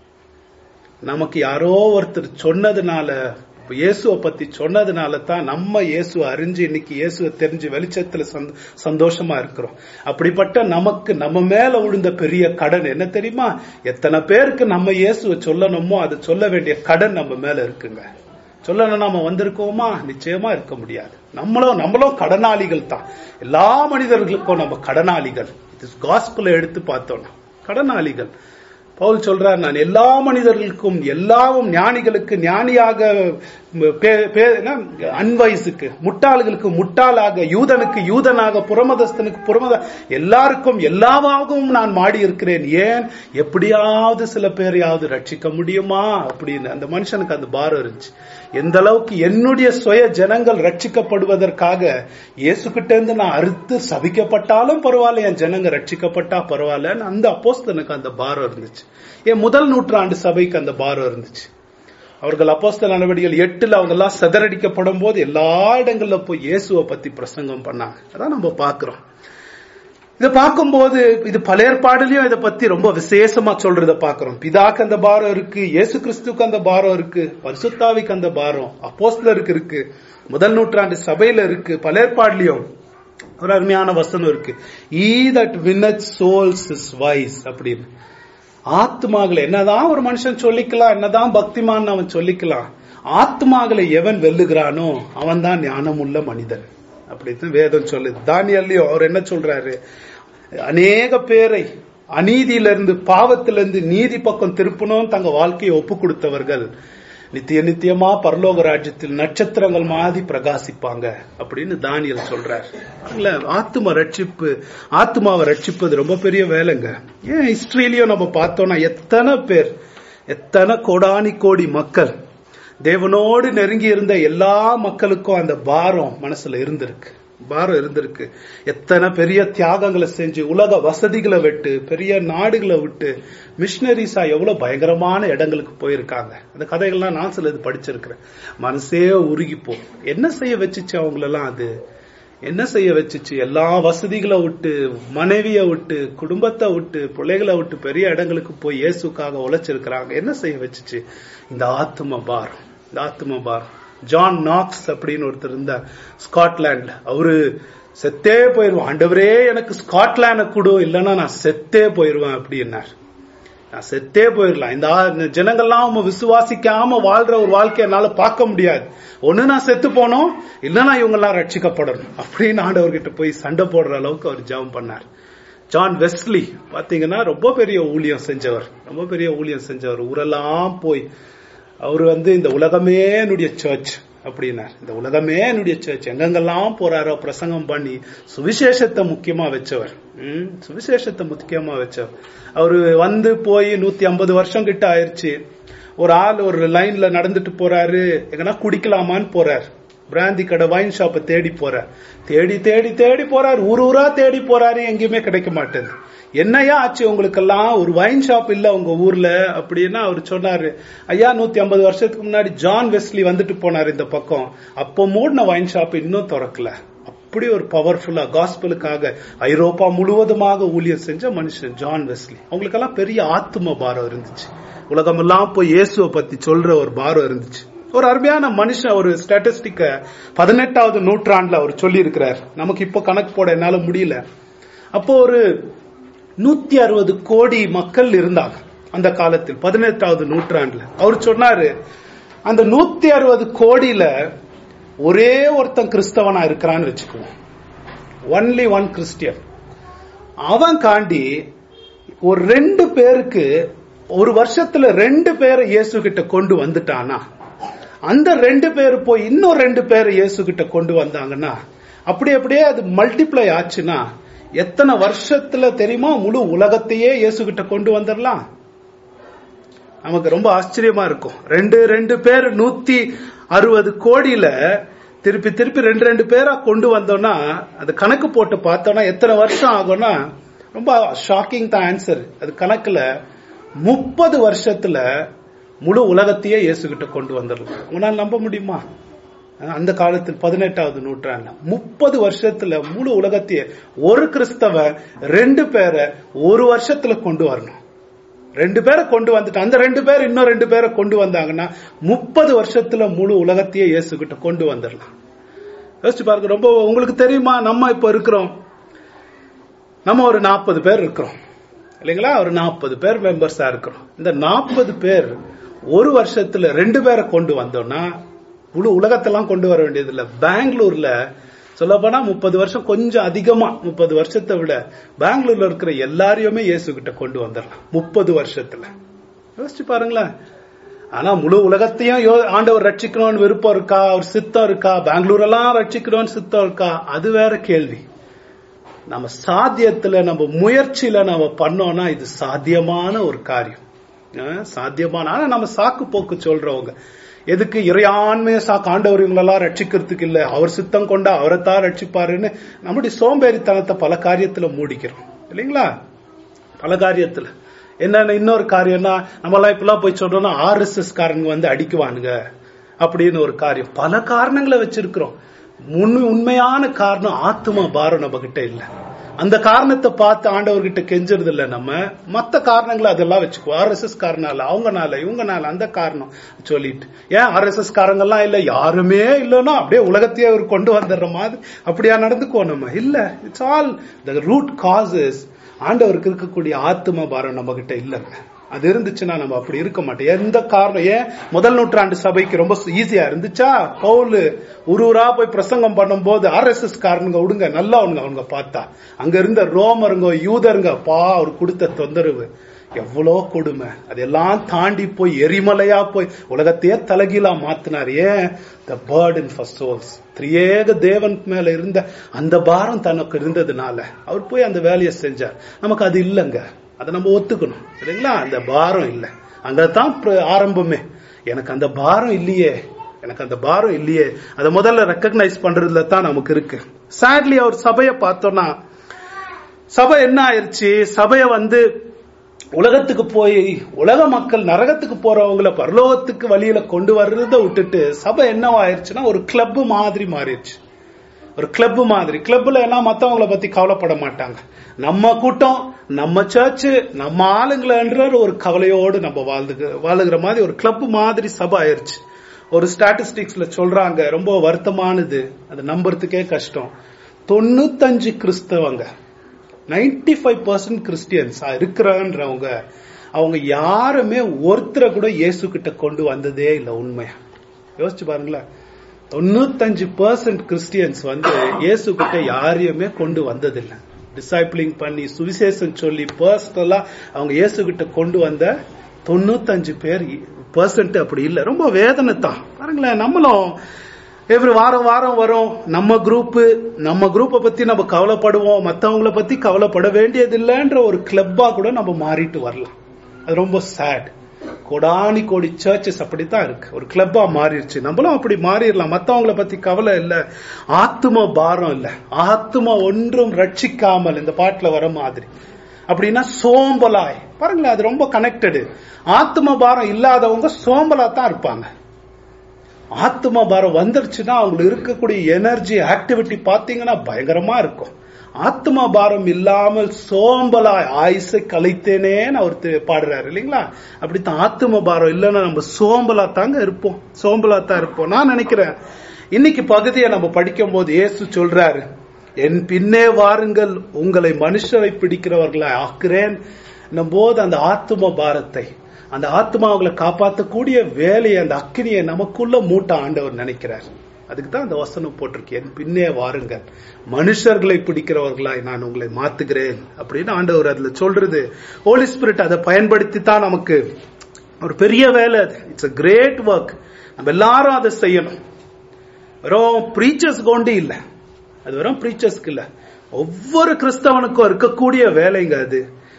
Speaker 2: நமக்கு யாரோ ஒருத்தர் சொன்னதுனால இப்ப இயேசுவை பத்தி சொன்னதுனால தான் நம்ம இயேசுவை அறிஞ்சு இன்னைக்கு இயேசுவை தெரிஞ்சு வெளிச்சத்துல சந்தோ- சந்தோஷமா இருக்கிறோம் அப்படிப்பட்ட நமக்கு நம்ம மேல விழுந்த பெரிய கடன் என்ன தெரியுமா எத்தனை பேருக்கு நம்ம இயேசுவை சொல்லணுமோ அது சொல்ல வேண்டிய கடன் நம்ம மேல இருக்குங்க சொல்லணும் நாம வந்திருக்கோமா நிச்சயமா இருக்க முடியாது நம்மளும் நம்மளும் கடனாளிகள் தான் எல்லா மனிதர்களுக்கும் நம்ம கடனாளிகள் இது காஸ்புல எடுத்து பார்த்தோம்னா கடனாளிகள் பவுல் சொல்றார் நான் எல்லா மனிதர்களுக்கும் எல்லாவும் ஞானிகளுக்கு ஞானியாக பே- பே- என்ன? அன்வயசுக்கு முட்டாள்களுக்கு முட்டாளாக யூதனுக்கு யூதனாக புறமதஸ்தனுக்கு புறமத எல்லாருக்கும் எல்லாவாகவும் நான் மாடி இருக்கிறேன் ஏன் எப்படியாவது சில பேரையாவது ரட்சிக்க முடியுமா அப்படின்னு அந்த மனுஷனுக்கு அந்த பாரம் இருந்துச்சு எந்த அளவுக்கு என்னுடைய சுய ஜனங்கள் ரட்சிக்கப்படுவதற்காக இயேசு கிட்ட இருந்து நான் அறுத்து சபிக்கப்பட்டாலும் பரவாயில்ல என் ஜனங்க ரட்சிக்கப்பட்டா பரவாயில்லன்னு அந்த அப்போஸ்தனுக்கு அந்த பாரம் இருந்துச்சு என் முதல் நூற்றாண்டு சபைக்கு அந்த பாரம் இருந்துச்சு அவர்கள் அப்போஸ்தல நடவடிக்கைகள் எட்டுல அவங்க எல்லாம் சிதறடிக்கப்படும் போது எல்லா இடங்கள்ல போய் இயேசுவை பத்தி பிரசங்கம் பண்ணாங்க அதான் நம்ம பாக்குறோம் இதை பார்க்கும்போது இது பல ஏற்பாடுலயும் இதை பத்தி ரொம்ப விசேஷமா சொல்றத பாக்குறோம் பிதாக்கு அந்த பாரம் இருக்கு இயேசு கிறிஸ்துக்கு அந்த பாரம் இருக்கு பரிசுத்தாவிக்கு அந்த பாரம் அப்போஸ்தலருக்கு இருக்கு முதல் நூற்றாண்டு சபையில இருக்கு பல ஏற்பாடுலயும் ஒரு அருமையான வசனம் இருக்கு he that winneth souls is wise அப்படின்னு ஆத்மாகளை என்னதான் ஒரு மனுஷன் சொல்லிக்கலாம் என்னதான் பக்திமான் அவன் சொல்லிக்கலாம் ஆத்மாகளை எவன் வெல்லுகிறானோ அவன் தான் ஞானமுள்ள மனிதன் அப்படின்னு வேதம் சொல்லுது தானியல்லையும் அவர் என்ன சொல்றாரு அநேக பேரை அநீதியிலிருந்து பாவத்திலிருந்து நீதி பக்கம் திருப்பணும் தங்க வாழ்க்கையை ஒப்பு கொடுத்தவர்கள் நித்திய நித்தியமா பரலோக ராஜ்யத்தில் நட்சத்திரங்கள் மாதிரி பிரகாசிப்பாங்க அப்படின்னு தானியல் சொல்றார் இல்ல ஆத்ம ரட்சிப்பு ஆத்மாவை ரட்சிப்பது ரொம்ப பெரிய வேலைங்க ஏன் ஹிஸ்டரியிலயும் நம்ம பார்த்தோம்னா எத்தனை பேர் எத்தனை கோடானி கோடி மக்கள் தேவனோடு நெருங்கி இருந்த எல்லா மக்களுக்கும் அந்த பாரம் மனசுல இருந்திருக்கு பாரம் இருந்திருக்கு எத்தனை பெரிய தியாகங்களை செஞ்சு உலக வசதிகளை விட்டு பெரிய நாடுகளை விட்டு மிஷினரிஸா எவ்வளவு பயங்கரமான இடங்களுக்கு போயிருக்காங்க அந்த கதைகள்லாம் நான் சிலது படிச்சிருக்கிறேன் மனசே உருகிப்போம் என்ன செய்ய வச்சுச்சு அவங்களெல்லாம் அது என்ன செய்ய வச்சுச்சு எல்லா வசதிகளை விட்டு மனைவியை விட்டு குடும்பத்தை விட்டு பிள்ளைகளை விட்டு பெரிய இடங்களுக்கு போய் இயேசுக்காக உழைச்சிருக்கிறாங்க என்ன செய்ய வச்சுச்சு இந்த ஆத்ம பாரம் இந்த ஆத்ம பாரம் ஜான் நாக்ஸ் அப்படின்னு ஒருத்தர் இருந்தார் ஸ்காட்லாண்ட்ல அவரு செத்தே போயிருவான் ஆண்டவரே எனக்கு ஸ்காட்லாண்ட கொடு இல்லைன்னா நான் செத்தே போயிருவேன் அப்படின்னார் நான் செத்தே போயிடலாம் இந்த ஆ- இந்த ஜனங்கள்லாம் அவங்க விசுவாசிக்காம வாழ்ற ஒரு வாழ்க்கையை என்னால பார்க்க முடியாது ஒண்ணு நான் செத்து போனோம் இல்லைன்னா இவங்க எல்லாம் ரட்சிக்கப்படணும் அப்படின்னு ஆண்டவர்கிட்ட போய் சண்டை போடுற அளவுக்கு அவர் ஜெபம் பண்ணார் ஜான் வெஸ்லி பாத்தீங்கன்னா ரொம்ப பெரிய ஊழியம் செஞ்சவர் ரொம்ப பெரிய ஊழியம் செஞ்சவர் ஊரெல்லாம் போய் அவர் வந்து இந்த உலகமே என்னுடைய சர்ச் அப்படின்னார் இந்த உலகமே என்னுடைய சர்ச் எங்கெங்கெல்லாம் போறாரோ பிரசங்கம் பண்ணி சுவிசேஷத்தை முக்கியமா வச்சவர் ம், சுவிசேஷத்தை முக்கியமா வச்சவர் அவரு வந்து போய் நூத்தி ஐம்பது வருஷம் கிட்ட ஆயிருச்சு ஒரு ஆள் ஒரு லைன்ல நடந்துட்டு போறாரு எங்கன்னா குடிக்கலாமான்னு போறார் பிராந்தி கடை வைன் ஷாப்பை தேடி போறார் தேடி தேடி தேடி போறார் ஊர் ஊரா தேடி போறாரு எங்கேயுமே கிடைக்க மாட்டேங்குது என்னையா ஆச்சு உங்களுக்கெல்லாம் ஒரு வைன் ஷாப் இல்ல உங்க ஊர்ல அப்படின்னா அவர் சொன்னாரு ஐயா நூத்தி ஐம்பது வருஷத்துக்கு முன்னாடி ஜான் வெஸ்லி வந்துட்டு போனார் இந்த பக்கம் அப்போ மூடின வைன் ஷாப் இன்னும் திறக்கல அப்படி ஒரு பவர்ஃபுல்லா காஸ்பலுக்காக ஐரோப்பா முழுவதுமாக ஊழியம் செஞ்ச மனுஷன் ஜான் வெஸ்லி அவங்களுக்கெல்லாம் பெரிய ஆத்தும பாரம் இருந்துச்சு உலகமெல்லாம் போய் இயேசுவை பத்தி சொல்ற ஒரு பாரம் இருந்துச்சு ஒரு அருமையான மனுஷன் ஒரு ஸ்டாட்டிஸ்டிக்க பதினெட்டாவது நூற்றாண்டுல அவர் சொல்லி இருக்கிறார் நமக்கு இப்போ கணக்கு போட என்னால முடியல அப்போ ஒரு நூத்தி அறுபது கோடி மக்கள் இருந்தாங்க அந்த காலத்தில் பதினெட்டாவது நூற்றாண்டுல அவர் சொன்னாரு அந்த நூத்தி அறுபது கோடியில ஒரே ஒருத்தன் கிறிஸ்தவனா இருக்கிறான்னு வச்சுக்குவோம் ஒன்லி ஒன் கிறிஸ்டியன் அவன் காண்டி ஒரு ரெண்டு பேருக்கு ஒரு வருஷத்துல ரெண்டு பேரை இயேசு கிட்ட கொண்டு வந்துட்டானா அந்த ரெண்டு பேர் போய் இன்னும் ரெண்டு பேரை இயேசு கிட்ட கொண்டு வந்தாங்கன்னா அப்படி அப்படியே அது மல்டிப்ளை ஆச்சுன்னா எத்தனை வருஷத்துல தெரியுமா முழு உலகத்தையே இயேசு கிட்ட கொண்டு வந்துடலாம் நமக்கு ரொம்ப ஆச்சரியமா இருக்கும் ரெண்டு ரெண்டு பேர் நூத்தி அறுபது கோடியில திருப்பி திருப்பி ரெண்டு ரெண்டு பேரா கொண்டு வந்தோம்னா அது கணக்கு போட்டு பார்த்தோம்னா எத்தனை வருஷம் ஆகும்னா ரொம்ப ஷாக்கிங் தான் ஆன்சர் அது கணக்குல முப்பது வருஷத்துல முழு உலகத்தையே இயேசுகிட்ட கொண்டு வந்துடலாம் உங்களால் நம்ப முடியுமா அந்த காலத்தில் பதினெட்டாவது நூற்றாண்டுல முப்பது வருஷத்துல முழு உலகத்தையே ஒரு கிறிஸ்தவ ரெண்டு பேரை ஒரு வருஷத்துல கொண்டு வரணும் ரெண்டு பேரை கொண்டு வந்துட்டு அந்த ரெண்டு பேர் இன்னும் ரெண்டு பேரை கொண்டு வந்தாங்கன்னா முப்பது வருஷத்துல முழு உலகத்தையே இயேசுகிட்ட கொண்டு வந்துடலாம் யோசிச்சு பாருங்க ரொம்ப உங்களுக்கு தெரியுமா நம்ம இப்ப இருக்கிறோம் நம்ம ஒரு நாற்பது பேர் இருக்கிறோம் இல்லைங்களா ஒரு நாற்பது பேர் மெம்பர்ஸா இருக்கிறோம் இந்த நாற்பது பேர் ஒரு வருஷத்துல ரெண்டு பேரை கொண்டு வந்தோம்னா முழு உலகத்தெல்லாம் கொண்டு வர வேண்டியது இல்ல பெங்களூர்ல சொல்ல போனா முப்பது வருஷம் கொஞ்சம் அதிகமா முப்பது வருஷத்தை விட பெங்களூர்ல இருக்கிற எல்லாரையுமே இயேசு கிட்ட கொண்டு வந்துடலாம் முப்பது வருஷத்துல யோசிச்சு பாருங்களேன் ஆனா முழு உலகத்தையும் யோ- ஆண்டவர் ரட்சிக்கணும்னு விருப்பம் இருக்கா அவர் சித்தம் இருக்கா பெங்களூர் எல்லாம் ரட்சிக்கணும்னு சித்தம் இருக்கா அது வேற கேள்வி நம்ம சாத்தியத்துல நம்ம முயற்சியில நம்ம பண்ணோம்னா இது சாத்தியமான ஒரு காரியம் அஹ் சாத்தியமான ஆனா நம்ம சாக்கு போக்கு சொல்றவங்க எதுக்கு இறையாண்மைய சாக்கு ஆண்டவர் இவங்களெல்லாம் ரட்சிக்கிறதுக்கு இல்ல அவர் சித்தம் கொண்டா அவரைத்தான் ரட்சிப்பாருன்னு நம்முடைய சோம்பேறித்தனத்தை பல காரியத்துல மூடிக்கிறோம் இல்லைங்களா பல காரியத்துல என்னென்ன இன்னொரு காரியம்னா நம்மலாம் இப்பெல்லாம் போய் சொல்றோம்னா ஆர்எஸ்எஸ் காரங்க வந்து அடிக்குவானுங்க அப்படின்னு ஒரு காரியம் பல காரணங்களை வச்சிருக்கிறோம் உண்மை உண்மையான காரணம் ஆத்மா பாரம் நம்ம கிட்ட இல்ல அந்த காரணத்தை பார்த்து ஆண்டவர்கிட்ட கெஞ்சுறது இல்ல நம்ம மத்த காரணங்களை அதெல்லாம் வச்சுக்குவோம் ஆர்எஸ்எஸ் காரணால அவங்கனால இவங்கனால அந்த காரணம் சொல்லிட்டு ஏன் ஆர்எஸ்எஸ் காரங்கெல்லாம் இல்ல யாருமே இல்லைன்னா அப்படியே உலகத்தையே அவர் கொண்டு வந்துடுற மாதிரி அப்படியா நடந்துக்குவோம் நம்ம இல்ல it's all the root causes ஆண்டவருக்கு இருக்கக்கூடிய ஆத்ம பாரம் நம்ம கிட்ட இல்லைங்க அது இருந்துச்சுன்னா நம்ம அப்படி இருக்க மாட்டோம் எந்த காரணம் ஏன் முதல் நூற்றாண்டு சபைக்கு ரொம்ப ஈஸியா இருந்துச்சா பவுல் ஒரு ஊரா போய் பிரசங்கம் பண்ணும்போது ஆர்எஸ்எஸ் காரனுங்க விடுங்க நல்லா அவனுங்க அவங்க பார்த்தா அங்க இருந்த ரோமருங்க யூதருங்க பா அவர் கொடுத்த தொந்தரவு எவ்வளோ கொடுமை அதெல்லாம் தாண்டி போய் எரிமலையா போய் உலகத்தையே தலகீழா மாத்தினார் ஏன் த பேர்டன் ஃபார் சோல்ஸ் திரியேக தேவன் மேல இருந்த அந்த பாரம் தனக்கு இருந்ததுனால அவர் போய் அந்த வேலையை செஞ்சார் நமக்கு அது இல்லைங்க அதை நம்ம ஒத்துக்கணும் சரிங்களா அந்த பாரம் இல்லை அங்கதான் பிர- ஆரம்பமே எனக்கு அந்த பாரம் இல்லையே எனக்கு அந்த பாரம் இல்லையே அதை முதல்ல ரெக்கக்னைஸ் பண்றதுல தான் நமக்கு இருக்கு சேட்லி அவர் சபையை பார்த்தோம்னா சபை என்ன ஆயிருச்சு சபையை வந்து உலகத்துக்கு போய் உலக மக்கள் நரகத்துக்கு போறவங்கள பரலோகத்துக்கு வழியில கொண்டு வர்றதை விட்டுட்டு சபை என்னவா ஆயிருச்சுன்னா ஒரு கிளப் மாதிரி மாறிடுச்சு ஒரு கிளப் மாதிரி கிளப்ல எல்லாம் மத்தவங்கள பத்தி கவலைப்பட மாட்டாங்க நம்ம கூட்டம் நம்ம சர்ச் நம்ம ஆளுங்களன்ற ஒரு கவலையோடு நம்ம வாழ்ந்து வாழுகிற மாதிரி ஒரு கிளப் மாதிரி சபை ஆயிருச்சு ஒரு ஸ்டாட்டிஸ்டிக்ஸ்ல சொல்றாங்க ரொம்ப வருத்தமானது அது நம்புறதுக்கே கஷ்டம் தொண்ணூத்தஞ்சு கிறிஸ்தவங்க 95% ஃபைவ் பர்சன்ட் கிறிஸ்டியன்ஸ் இருக்கிறன்றவங்க அவங்க யாருமே ஒருத்தரை கூட இயேசு கிட்ட கொண்டு வந்ததே இல்லை உண்மையா யோசிச்சு பாருங்களேன் தொண்ணூத்தஞ்சு பர்சன்ட் கிறிஸ்டியன்ஸ் வந்து இயேசு கிட்ட யாரையுமே கொண்டு வந்ததில்லை டிசைப்ளிங் பண்ணி சுவிசேஷம் சொல்லி பர்சனலா அவங்க இயேசு கிட்ட கொண்டு வந்த தொண்ணூத்தஞ்சு பேர் பர்சன்ட் அப்படி இல்லை ரொம்ப வேதனை தான் பாருங்களேன் நம்மளும் எவ்ரி வாரம் வாரம் வரும் நம்ம குரூப் நம்ம குரூப்பை பத்தி நம்ம கவலைப்படுவோம் மத்தவங்கள பத்தி கவலைப்பட வேண்டியதில்லைன்ற ஒரு கிளப்பா கூட நம்ம மாறிட்டு வரலாம் அது ரொம்ப சேட் கோடானி கோடி சர்ச்சஸ் அப்படித்தான் இருக்கு ஒரு கிளப்பா மாறிடுச்சு நம்மளும் அப்படி மாறிடலாம் மத்தவங்கள பத்தி கவலை இல்ல ஆத்தும பாரம் இல்ல ஆத்தும ஒன்றும் ரட்சிக்காமல் இந்த பாட்டுல வர மாதிரி அப்படின்னா சோம்பலாய் பாருங்களேன் அது ரொம்ப கனெக்டடு ஆத்தும பாரம் இல்லாதவங்க சோம்பலா தான் இருப்பாங்க ஆத்ம பாரம் வந்துருச்சுன்னா அவங்களுக்கு இருக்கக்கூடிய எனர்ஜி ஆக்டிவிட்டி பாத்தீங்கன்னா பயங்கரமா இருக்கும் ஆத்ம பாரம் இல்லாமல் சோம்பலாய் ஆயுசை கலைத்தேனேன்னு அவர் தி- பாடுறாரு இல்லைங்களா அப்படித்தான் ஆத்ம பாரம் இல்லைன்னா நம்ம சோம்பலா தாங்க இருப்போம் சோம்பலா தான் இருப்போம் நான் நினைக்கிறேன் இன்னைக்கு பகுதியை நம்ம படிக்கும் போது இயேசு சொல்றாரு என் பின்னே வாருங்கள் உங்களை மனுஷரை பிடிக்கிறவர்களை ஆக்குறேன் போது அந்த ஆத்ம பாரத்தை அந்த ஆத்மாவுகளை காப்பாற்றக்கூடிய வேலையை அந்த அக்கினியை நமக்குள்ள மூட்ட ஆண்டவர் நினைக்கிறார் அதுக்கு தான் அந்த வசனம் போட்டிருக்கு என் பின்னே வாருங்கள் மனுஷர்களை பிடிக்கிறவர்களாய் நான் உங்களை மாத்துகிறேன் அப்படின்னு ஆண்டவர் அதுல சொல்றது ஹோலி ஸ்பிரிட் அதை பயன்படுத்தி தான் நமக்கு ஒரு பெரிய வேலை இட்ஸ் a கிரேட் ஒர்க் நம்ம எல்லாரும் அதை செய்யணும் வெறும் ப்ரீச்சர்ஸ் கொண்டு இல்ல அது வெறும் ப்ரீச்சர்ஸ்க்கு இல்ல ஒவ்வொரு கிறிஸ்தவனுக்கும் இருக்கக்கூடிய வேலைங்க அது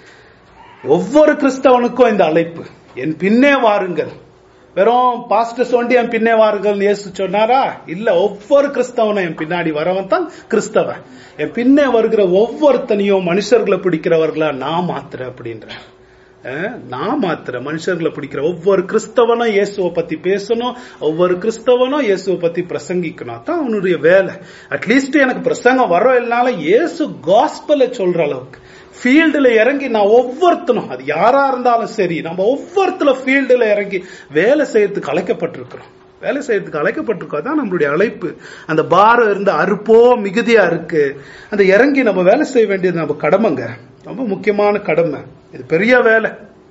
Speaker 2: ஒவ்வொரு கிறிஸ்தவனுக்கும் இந்த அழைப்பு என் பின்னே வாருங்கள் வெறும் பாஸ்டர் சொல்லி என் பின்னே வாருங்கள் இயேசு சொன்னாரா இல்ல ஒவ்வொரு கிறிஸ்தவனும் என் பின்னாடி வரவன் தான் கிறிஸ்தவன் என் பின்னே வருகிற ஒவ்வொருத்தனையும் மனுஷர்களை பிடிக்கிறவர்களா நான் மாத்துறேன் அப்படின்ற அஹ், நான் மாத்திர மனுஷர்களை பிடிக்கிற ஒவ்வொரு கிறிஸ்தவனும் இயேசுவை பத்தி பேசணும் ஒவ்வொரு கிறிஸ்தவனும் இயேசுவை பத்தி பிரசங்கிக்கணும் அதான் அவனுடைய வேலை அட்லீஸ்ட் எனக்கு பிரசங்கம் வர இல்லைனால இயேசு காஸ்பல சொல்ற அளவுக்கு ஃபீல்டுல இறங்கி நான் ஒவ்வொருத்தனும் அது யாரா இருந்தாலும் சரி நம்ம ஒவ்வொருத்தல ஃபீல்டுல இறங்கி வேலை செய்யறதுக்கு அழைக்கப்பட்டிருக்கிறோம் வேலை செய்யறதுக்கு அழைக்கப்பட்டிருக்கோம் அதான் நம்மளுடைய அழைப்பு அந்த பாரம் இருந்த அறுப்போ மிகுதியா இருக்கு அந்த இறங்கி நம்ம வேலை செய்ய வேண்டியது நம்ம கடமைங்க ரொம்ப முக்கியமான கடமை இது பெரிய வேலை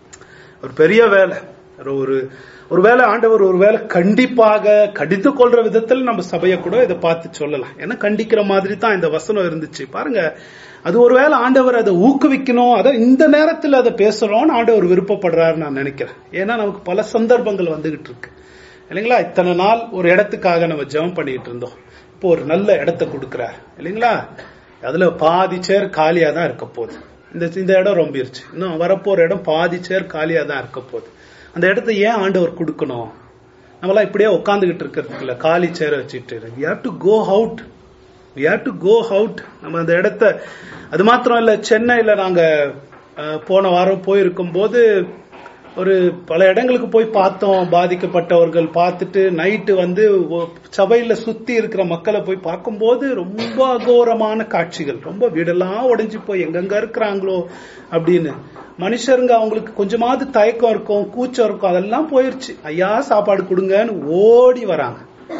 Speaker 2: ஒரு பெரிய வேலை ஒரு ஒரு ஒரு வேலை ஆண்டவர் ஒரு வேலை கண்டிப்பாக கடித்து கொள்ற விதத்தில் நம்ம சபையை கூட இதை பார்த்து சொல்லலாம் ஏன்னா கண்டிக்கிற மாதிரி தான் இந்த வசனம் இருந்துச்சு பாருங்க அது ஒரு வேலை ஆண்டவர் அதை ஊக்குவிக்கணும் அதை இந்த நேரத்தில் அதை பேசணும்னு ஆண்டவர் விருப்பப்படுறாரு நான் நினைக்கிறேன் ஏன்னா நமக்கு பல சந்தர்ப்பங்கள் வந்துகிட்டு இருக்கு இல்லைங்களா இத்தனை நாள் ஒரு இடத்துக்காக நம்ம ஜெபம் பண்ணிட்டு இருந்தோம் இப்போ ஒரு நல்ல இடத்த கொடுக்கிறார் இல்லைங்களா அதுல பாதி சேர் காலியா தான் இருக்க போகுது இந்த இந்த இடம் ரொம்பிருச்சு இன்னும் வரப்போற இடம் பாதி சேர் காலியா தான் இருக்க போகுது அந்த இடத்த ஏன் ஆண்டவர் கொடுக்கணும் நம்மளாம் இப்படியே உட்காந்துக்கிட்டு இருக்கிறதுக்கு இல்ல காலி சேரை வச்சுட்டு we have to go out we have to go out நம்ம அந்த இடத்த அது மாத்திரம் இல்ல சென்னையில நாங்க அஹ், போன வாரம் போயிருக்கும் போது ஒரு பல இடங்களுக்கு போய் பார்த்தோம் பாதிக்கப்பட்டவர்கள் பார்த்துட்டு நைட்டு வந்து ஒ- சபையில சுத்தி இருக்கிற மக்களை போய் பார்க்கும்போது ரொம்ப அகோரமான காட்சிகள் ரொம்ப வீடெல்லாம் உடைஞ்சு போய் எங்கெங்க இருக்கிறாங்களோ அப்படின்னு மனுஷருங்க அவங்களுக்கு கொஞ்சமாவது தயக்கம் இருக்கும் கூச்சம் இருக்கும் அதெல்லாம் போயிருச்சு ஐயா சாப்பாடு கொடுங்கன்னு ஓடி வராங்க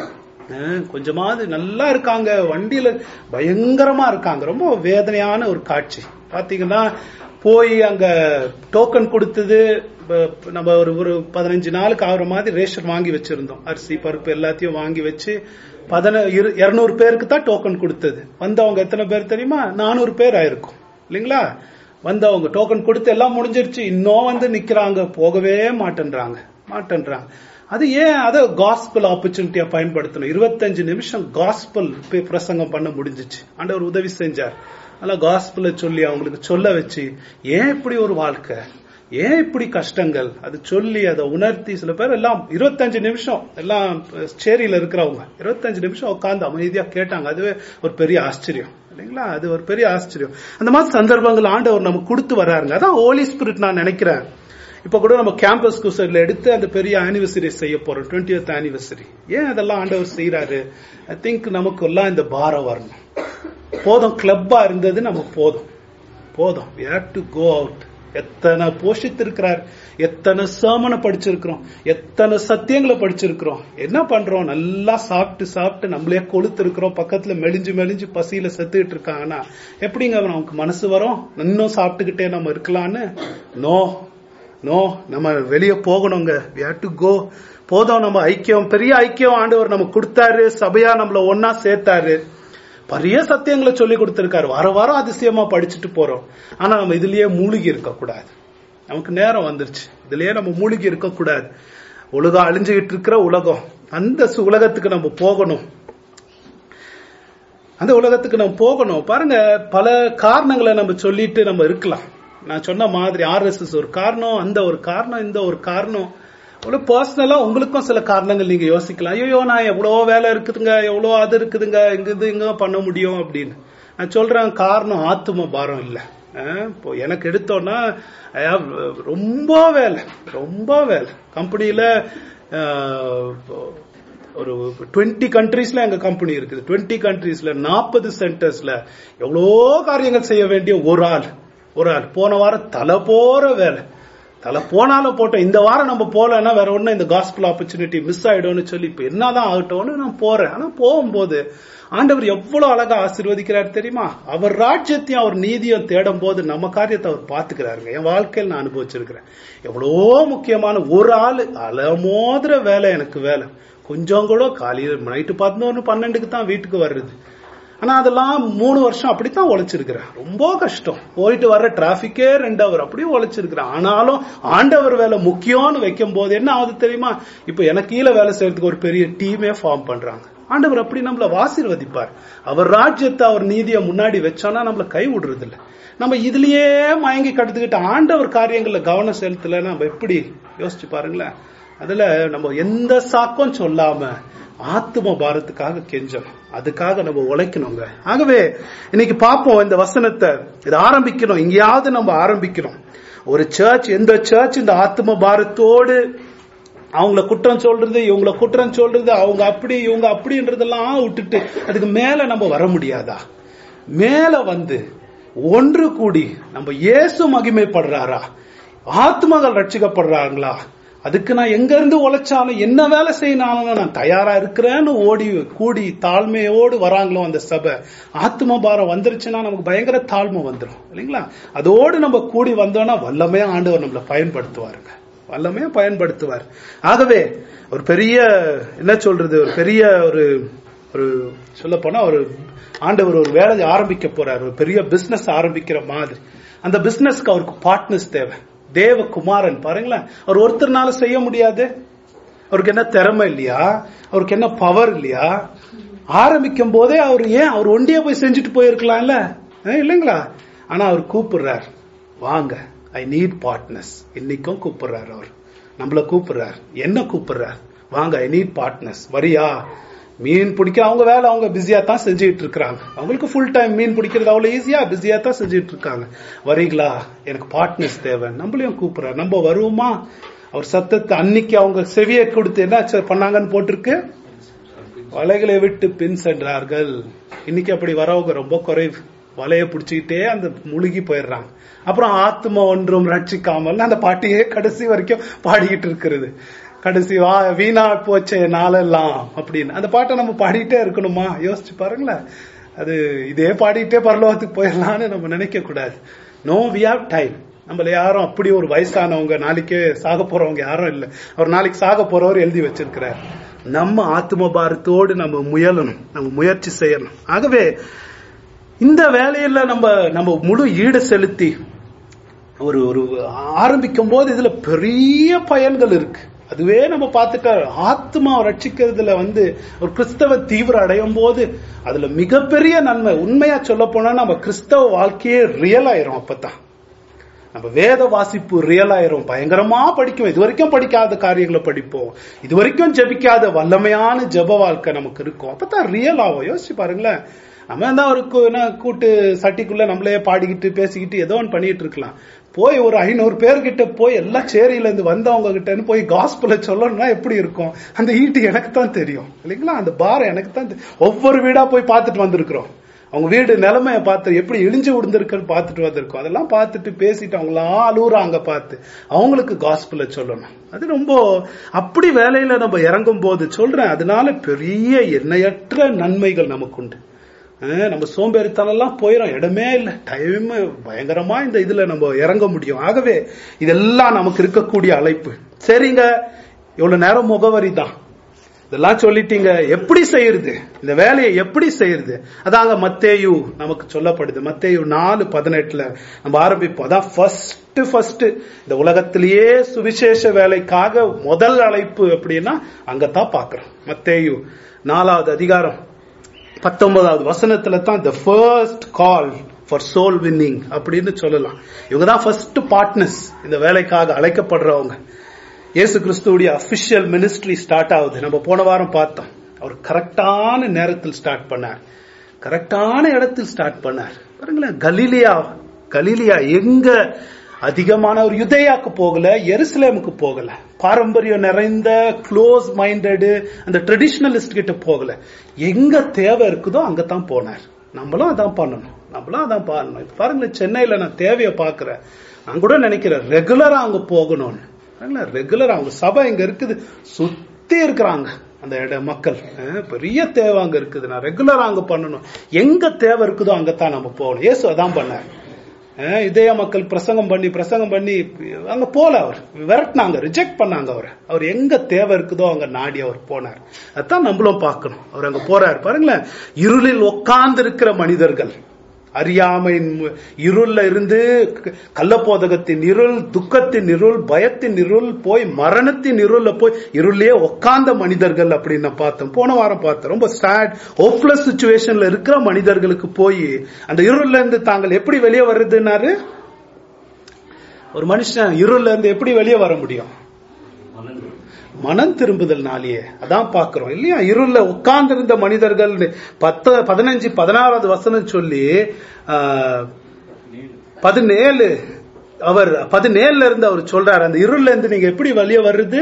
Speaker 2: அஹ் கொஞ்சமாவது நல்லா இருக்காங்க வண்டியில பயங்கரமா இருக்காங்க ரொம்ப வேதனையான ஒரு காட்சி பாத்தீங்கன்னா போய் அங்க டோக்கன் கொடுத்தது ப- நம்ம ஒரு ஒரு பதினஞ்சு நாளுக்கு ஆகுற மாதிரி ரேஷன் வாங்கி வச்சிருந்தோம் அரிசி பருப்பு எல்லாத்தையும் வாங்கி வச்சு பதின இருநூறு பேருக்கு தான் டோக்கன் கொடுத்தது வந்தவங்க எத்தனை பேர் தெரியுமா நானூறு பேர் ஆயிருக்கும் இல்லைங்களா வந்தவங்க டோக்கன் கொடுத்து எல்லாம் முடிஞ்சிருச்சு இன்னும் வந்து நிக்கிறாங்க போகவே மாட்டேன்றாங்க மாட்டேன்றாங்க அது ஏன் அதை காஸ்பல் ஆப்பர்ச்சுனிட்டியா பயன்படுத்தணும் இருபத்தஞ்சு நிமிஷம் காஸ்பல் பிரசங்கம் பண்ண முடிஞ்சிச்சு ஆண்டவர் உதவி செஞ்சார் அதெல்லாம் காஸ்பல சொல்லி அவங்களுக்கு சொல்ல வச்சு ஏன் இப்படி ஒரு வாழ்க்கை ஏன் இப்படி கஷ்டங்கள் அது சொல்லி அதை உணர்த்தி சில பேர் எல்லாம் இருபத்தஞ்சு நிமிஷம் எல்லாம் சேரியில இருக்கிறவங்க இருபத்தஞ்சு நிமிஷம் உட்கார்ந்து அமைதியா கேட்டாங்க அதுவே ஒரு பெரிய ஆச்சரியம் இல்லைங்களா அது ஒரு பெரிய ஆச்சரியம் அந்த மாதிரி சந்தர்ப்பங்கள் ஆண்டவர் நமக்கு கொடுத்து வர்றாருங்க அதான் ஹோலி ஸ்பிரிட் நான் நினைக்கிறேன் இப்ப கூட நம்ம கேம்பஸ் குசர்ல எடுத்து அந்த பெரிய ஆனிவர்சரி செய்ய போறோம் டுவெண்ட்டியத் ஆனிவர்சரி ஏன் அதெல்லாம் ஆண்டவர் செய்யறாரு ஐ திங்க் நமக்கு எல்லாம் இந்த பாரம் வரணும் போதும் கிளப்பா இருந்தது நம்ம போதும் போதும் we have to go out எத்தனை போஷித்திருக்கிறார் எத்தனை சேமனை படிச்சிருக்கிறோம் எத்தனை சத்தியங்களை படிச்சிருக்கிறோம் என்ன பண்றோம் நல்லா சாப்பிட்டு சாப்பிட்டு நம்மளே கொளுத்து இருக்கிறோம் பக்கத்துல மெலிஞ்சு மெலிஞ்சு பசியில செத்துக்கிட்டு இருக்காங்கன்னா எப்படிங்க நமக்கு மனசு வரும் இன்னும் சாப்பிட்டுக்கிட்டே நம்ம இருக்கலாம்னு நோ நோ நம்ம வெளியே போகணுங்க we have to go போதும் நம்ம ஐக்கியம் பெரிய ஐக்கியம் ஆண்டவர் நமக்கு கொடுத்தாரு சபையா நம்மள ஒன்னா சேர்த்தாரு பெரிய சத்தியங்களை சொல்லி கொடுத்திருக்காரு வார வாரம் அதிசயமா படிச்சுட்டு போறோம் ஆனா நம்ம இதுலயே மூழ்கி இருக்க கூடாது நமக்கு நேரம் வந்துருச்சு இதுலயே நம்ம மூழ்கி இருக்க கூடாது உலகம் அழிஞ்சுகிட்டு இருக்கிற உலகம் அந்த சு- உலகத்துக்கு நம்ம போகணும் அந்த உலகத்துக்கு நம்ம போகணும் பாருங்க பல காரணங்களை நம்ம சொல்லிட்டு நம்ம இருக்கலாம் நான் சொன்ன மாதிரி ஆர்எஸ்எஸ் ஒரு காரணம் அந்த ஒரு காரணம் இந்த ஒரு காரணம் அவ்வளவு பர்சனலா உங்களுக்கும் சில காரணங்கள் நீங்க யோசிக்கலாம் ஐயோ நான் எவ்வளோ வேலை இருக்குதுங்க எவ்வளோ அது இருக்குதுங்க இங்க இது இங்க பண்ண முடியும் அப்படின்னு நான் சொல்றேன் காரணம் ஆத்தும பாரம் இல்ல அஹ், இப்போ எனக்கு எடுத்தோம்னா I have ரொம்ப வேலை ரொம்ப வேலை கம்பெனியில ஒரு டுவெண்ட்டி கண்ட்ரீஸ்ல எங்க கம்பெனி இருக்குது டுவெண்ட்டி கண்ட்ரீஸ்ல நாற்பது சென்டர்ஸ்ல எவ்வளோ காரியங்கள் செய்ய வேண்டிய ஒரு ஆள் ஒரு ஆள் போன வாரம் தலை போற வேலை தலை போனாலும் போட்டோம் இந்த வாரம் நம்ம போலன்னா வேற ஒண்ணு இந்த காஸ்பிள் ஆப்பர்ச்சுனிட்டி மிஸ் ஆயிடும்னு சொல்லி இப்ப என்னதான் ஆகட்டும்னு நான் போறேன் ஆனா போகும்போது ஆண்டவர் எவ்வளவு அழகா ஆசீர்வதிக்கிறார் தெரியுமா அவர் ராஜ்யத்தையும் அவர் நீதியும் தேடும் போது நம்ம காரியத்தை அவர் பாத்துக்கிறாருங்க என் வாழ்க்கையில் நான் அனுபவிச்சிருக்கிறேன் எவ்வளோ முக்கியமான ஒரு ஆளு அலமோதுற வேலை எனக்கு வேலை கொஞ்சம் கூட காலையில் நைட்டு பதினொன்று பன்னெண்டுக்கு தான் வீட்டுக்கு வர்றது ஆனா அதெல்லாம் மூணு வருஷம் அப்படித்தான் உழைச்சிருக்கிறேன் ரொம்ப கஷ்டம் போயிட்டு வர்ற டிராபிக்கே ரெண்டு அவர் அப்படியே உழைச்சிருக்கிறேன் ஆனாலும் ஆண்டவர் வேலை முக்கியம்னு வைக்கும் போது என்ன ஆகுது தெரியுமா இப்ப எனக்கு கீழே வேலை செய்யறதுக்கு ஒரு பெரிய டீமே ஃபார்ம் பண்றாங்க ஆண்டவர் அப்படி நம்மள ஆசீர்வதிப்பார் அவர் ராஜ்யத்தை அவர் நீதியை முன்னாடி வச்சோன்னா நம்மள கை விடுறது இல்ல நம்ம இதுலயே மயங்கி கடுத்துக்கிட்டு ஆண்டவர் காரியங்கள்ல கவனம் செலுத்தல நம்ம எப்படி யோசிச்சு பாருங்களேன் அதுல நம்ம எந்த சாக்கம் சொல்லாம ஆத்தும பாரத்துக்காக கெஞ்சணும் அதுக்காக நம்ம உழைக்கணுங்க ஆகவே இன்னைக்கு பார்ப்போம் இந்த வசனத்தை இது ஆரம்பிக்கணும் எங்கேயாவது நம்ம ஆரம்பிக்கணும் ஒரு சர்ச் எந்த சர்ச் இந்த ஆத்தும பாரத்தோடு அவங்கள குற்றம் சொல்றது இவங்கள குற்றம் சொல்றது அவங்க அப்படி இவங்க அப்படின்றதெல்லாம் விட்டுட்டு அதுக்கு மேல நம்ம வர முடியாதா மேல வந்து ஒன்று கூடி நம்ம இயேசு மகிமைப்படுறாரா ஆத்மகள் ரட்சிக்கப்படுறாங்களா அதுக்கு நான் எங்க இருந்து உழைச்சாலும் என்ன வேலை செய்யணும் நான் தயாரா இருக்கிறேன்னு ஓடி கூடி தாழ்மையோடு வராங்களோ அந்த சபை ஆத்ம பாரம் வந்துருச்சுன்னா நமக்கு பயங்கர தாழ்மை வந்துடும் இல்லைங்களா அதோடு நம்ம கூடி வந்தோம்னா வல்லமையா ஆண்டவர் நம்மளை பயன்படுத்துவாருங்க வல்லமையா பயன்படுத்துவார் ஆகவே ஒரு பெரிய என்ன சொல்றது ஒரு பெரிய ஒரு ஒரு சொல்ல போனா ஒரு ஆண்டவர் ஒரு வேலையை ஆரம்பிக்க போறார் ஒரு பெரிய பிசினஸ் ஆரம்பிக்கிற மாதிரி அந்த பிசினஸ்க்கு அவருக்கு பார்ட்னர்ஸ் தேவை தேவகுமாரன் பாருங்களேன் அவர் ஒருத்தர்னால செய்ய முடியாது அவருக்கு என்ன திறமை இல்லையா அவருக்கு என்ன பவர் இல்லையா ஆரம்பிக்கும் போதே அவர் ஏன் அவர் ஒண்டியே போய் செஞ்சுட்டு போயிருக்கலாம்ல அஹ் இல்லைங்களா ஆனா அவர் கூப்பிடுறார் வாங்க ஐ நீட் பார்ட்னர்ஸ் இன்னைக்கும் கூப்பிடுறாரு அவர் நம்மள கூப்பிடுறார் என்ன கூப்பிடுறார் வாங்க ஐ நீட் பார்ட்னர்ஸ் வரியா மீன் பிடிக்க அவங்க வேலை அவங்க பிஸியா தான் செஞ்சுட்டு இருக்காங்க அவங்களுக்கு ஃபுல் டைம் மீன் பிடிக்கிறது அவ்வளவு ஈஸியா பிஸியா தான் செஞ்சுட்டு இருக்காங்க வரீங்களா எனக்கு பார்ட்னர்ஸ் தேவை நம்மளையும் கூப்பிடுறாரு நம்ம வருவோமா அவர் சத்தத்தை அன்னைக்கு அவங்க செவியை கொடுத்து என்ன பண்ணாங்கன்னு போட்டிருக்கு வலைகளை விட்டு பின் சென்றார்கள் இன்னைக்கு அப்படி வரவங்க ரொம்ப குறைவு வலைய பிடிச்சிக்கிட்டே அந்த முழுகி போயிடுறாங்க அப்புறம் ஆத்ம ஒன்றும் ரட்சிக்காமல் அந்த பாட்டியே கடைசி வரைக்கும் பாடிக்கிட்டு இருக்கிறது கடைசி வா வீணா போச்சே நாளெல்லாம் அப்படின்னு அந்த பாட்டை நம்ம பாடிட்டே இருக்கணுமா யோசிச்சு பாருங்களேன் அது இதே பாடிட்டே பரலோகத்துக்கு போயிடலாம்னு நம்ம நினைக்க கூடாது நோ வி ஹாவ் டைம் நம்மள யாரும் அப்படி ஒரு வயசானவங்க நாளைக்கே சாக போறவங்க யாரும் இல்லை அவர் நாளைக்கு சாக போறவர் எழுதி வச்சிருக்கிறார் நம்ம ஆத்ம பாரத்தோடு நம்ம முயலணும் நம்ம முயற்சி செய்யணும் ஆகவே இந்த வேலையில நம்ம நம்ம முழு ஈடு செலுத்தி ஒரு ஒரு ஆரம்பிக்கும் போது இதுல பெரிய பயன்கள் இருக்கு அதுவே நம்ம பார்த்துட்டா ஆத்மா ரட்சிக்கிறதுல வந்து ஒரு கிறிஸ்தவ தீவிரம் அடையும் போது அதுல மிகப்பெரிய நன்மை உண்மையா சொல்ல போனா நம்ம கிறிஸ்தவ வாழ்க்கையே ரியல் ஆயிரும் அப்பதான் நம்ம வேத வாசிப்பு ரியல் ஆயிரும் பயங்கரமா படிக்கும் இது வரைக்கும் படிக்காத காரியங்களை படிப்போம் இது வரைக்கும் ஜெபிக்காத வல்லமையான ஜெப வாழ்க்கை நமக்கு இருக்கும் அப்பதான் ரியல் ஆகும் யோசிச்சு பாருங்களேன் நம்ம தான் ஒரு கு- என்ன கூட்டு சட்டிக்குள்ள நம்மளே பாடிக்கிட்டு பேசிக்கிட்டு ஏதோ ஒன்று பண்ணிட்டு இருக்கலாம் போய் ஒரு ஐநூறு பேர்கிட்ட போய் எல்லாம் சேரியில இருந்து வந்தவங்க கிட்டன்னு போய் காஸ்பல சொல்லணும்னா எப்படி இருக்கும் அந்த ஈட்டு எனக்கு தான் தெரியும் இல்லைங்களா அந்த பாரம் எனக்கு தான் தெ- ஒவ்வொரு வீடா போய் பார்த்துட்டு வந்திருக்கிறோம் அவங்க வீடு நிலைமைய பார்த்து எப்படி இழிஞ்சு விழுந்திருக்குன்னு பார்த்துட்டு வந்திருக்கோம் அதெல்லாம் பார்த்துட்டு பேசிட்டு அவங்களாம் அழுகுறாங்க பார்த்து அவங்களுக்கு காஸ்பல சொல்லணும் அது ரொம்ப அப்படி வேலையில நம்ம இறங்கும் போது சொல்றேன் அதனால பெரிய எண்ணெயற்ற நன்மைகள் நமக்கு உண்டு அஹ் நம்ம சோம்பேறித்தனம்லாம் போயிடும் இடமே இல்லை டைம் பயங்கரமா இந்த இதுல நம்ம இறங்க முடியும் ஆகவே இதெல்லாம் நமக்கு இருக்கக்கூடிய அழைப்பு சரிங்க இவ்வளவு நேரம் முகவரி தான் இதெல்லாம் சொல்லிட்டீங்க எப்படி செய்யறது இந்த வேலையை எப்படி செய்யறது அதாங்க மத்தேயு நமக்கு சொல்லப்படுது மத்தேயு நாலு பதினெட்டுல நம்ம ஆரம்பிப்போம் அதான் ஃபர்ஸ்ட் ஃபர்ஸ்ட் இந்த உலகத்திலேயே சுவிசேஷ வேலைக்காக முதல் அழைப்பு அப்படின்னா அங்கதான் பாக்குறோம் மத்தேயு நாலாவது அதிகாரம் பத்தொன்பதாவது வசனத்துல தான் the first call for soul winning அப்படின்னு சொல்லலாம் இவங்க தான் ஃபர்ஸ்ட் பார்ட்னர்ஸ் இந்த வேலைக்காக அழைக்கப்படுறவங்க இயேசு கிறிஸ்துவுடைய அபிஷியல் மினிஸ்ட்ரி ஸ்டார்ட் ஆகுது நம்ம போன வாரம் பார்த்தோம் அவர் கரெக்டான நேரத்தில் ஸ்டார்ட் பண்ணார் கரெக்டான இடத்தில் ஸ்டார்ட் பண்ணார் பாருங்களேன் கலீலியா கலீலியா எங்க அதிகமான ஒரு யுதயாக்கு போகல எருசலேமுக்கு போகல பாரம்பரியம் நிறைந்த க்ளோஸ் மைண்டடு அந்த ட்ரெடிஷ்னலிஸ்ட் கிட்ட போகல எங்க தேவை இருக்குதோ அங்கதான் போனார் நம்மளும் அதான் பண்ணணும் நம்மளும் அதான் பண்ணணும் இப்ப பாருங்களேன் சென்னையில நான் தேவையை பாக்குறேன் நான் கூட நினைக்கிறேன் ரெகுலரா அங்க போகணும்னு ரெகுலரா அவங்க சபை இங்க இருக்குது சுத்தி இருக்கிறாங்க அந்த இட மக்கள் அஹ், பெரிய தேவை அங்க இருக்குது நான் ரெகுலரா அங்க பண்ணணும் எங்க தேவை இருக்குதோ அங்கத்தான் நம்ம போகணும் இயேசு அதான் பண்ணார் அஹ், இதய மக்கள் பிரசங்கம் பண்ணி பிரசங்கம் பண்ணி அங்க போல அவர் விரட்டினாங்க ரிஜெக்ட் பண்ணாங்க அவர் அவர் எங்க தேவை இருக்குதோ அங்க நாடி அவர் போனார் அதான் நம்மளும் பார்க்கணும் அவர் அங்க போறாரு பாருங்களேன் இருளில் உட்கார்ந்து இருக்கிற மனிதர்கள் அறியாமையின் மு- இருள்ல இருந்து க- கள்ளப்போதகத்தின் இருள் துக்கத்தின் இருள் பயத்தின் இருள் போய் மரணத்தின் இருள்ல போய் இருளே உட்கார்ந்த மனிதர்கள் அப்படின்னு நான் பார்த்தோம் போன வாரம் பார்த்தோம் ரொம்ப சேட் ஹோப்லெஸ் சுச்சுவேஷன்ல இருக்கிற மனிதர்களுக்கு போய் அந்த இருள்ல இருந்து தாங்கள் எப்படி வெளியே வர்றதுன்னாரு ஒரு மனுஷன் இருள்ல இருந்து எப்படி வெளியே வர முடியும் மனம் திரும்புதல்னாலேயே அதான் பாக்குறோம் இல்லையா இருள்ல உட்கார்ந்திருந்த மனிதர்கள் பத்து பதினஞ்சு பதினாறாவது வசனம் சொல்லி ஆஹ், பதினேழு அவர் பதினேழுல இருந்து அவர் சொல்றாரு அந்த இருள்ல இருந்து நீங்க எப்படி வெளியே வர்றது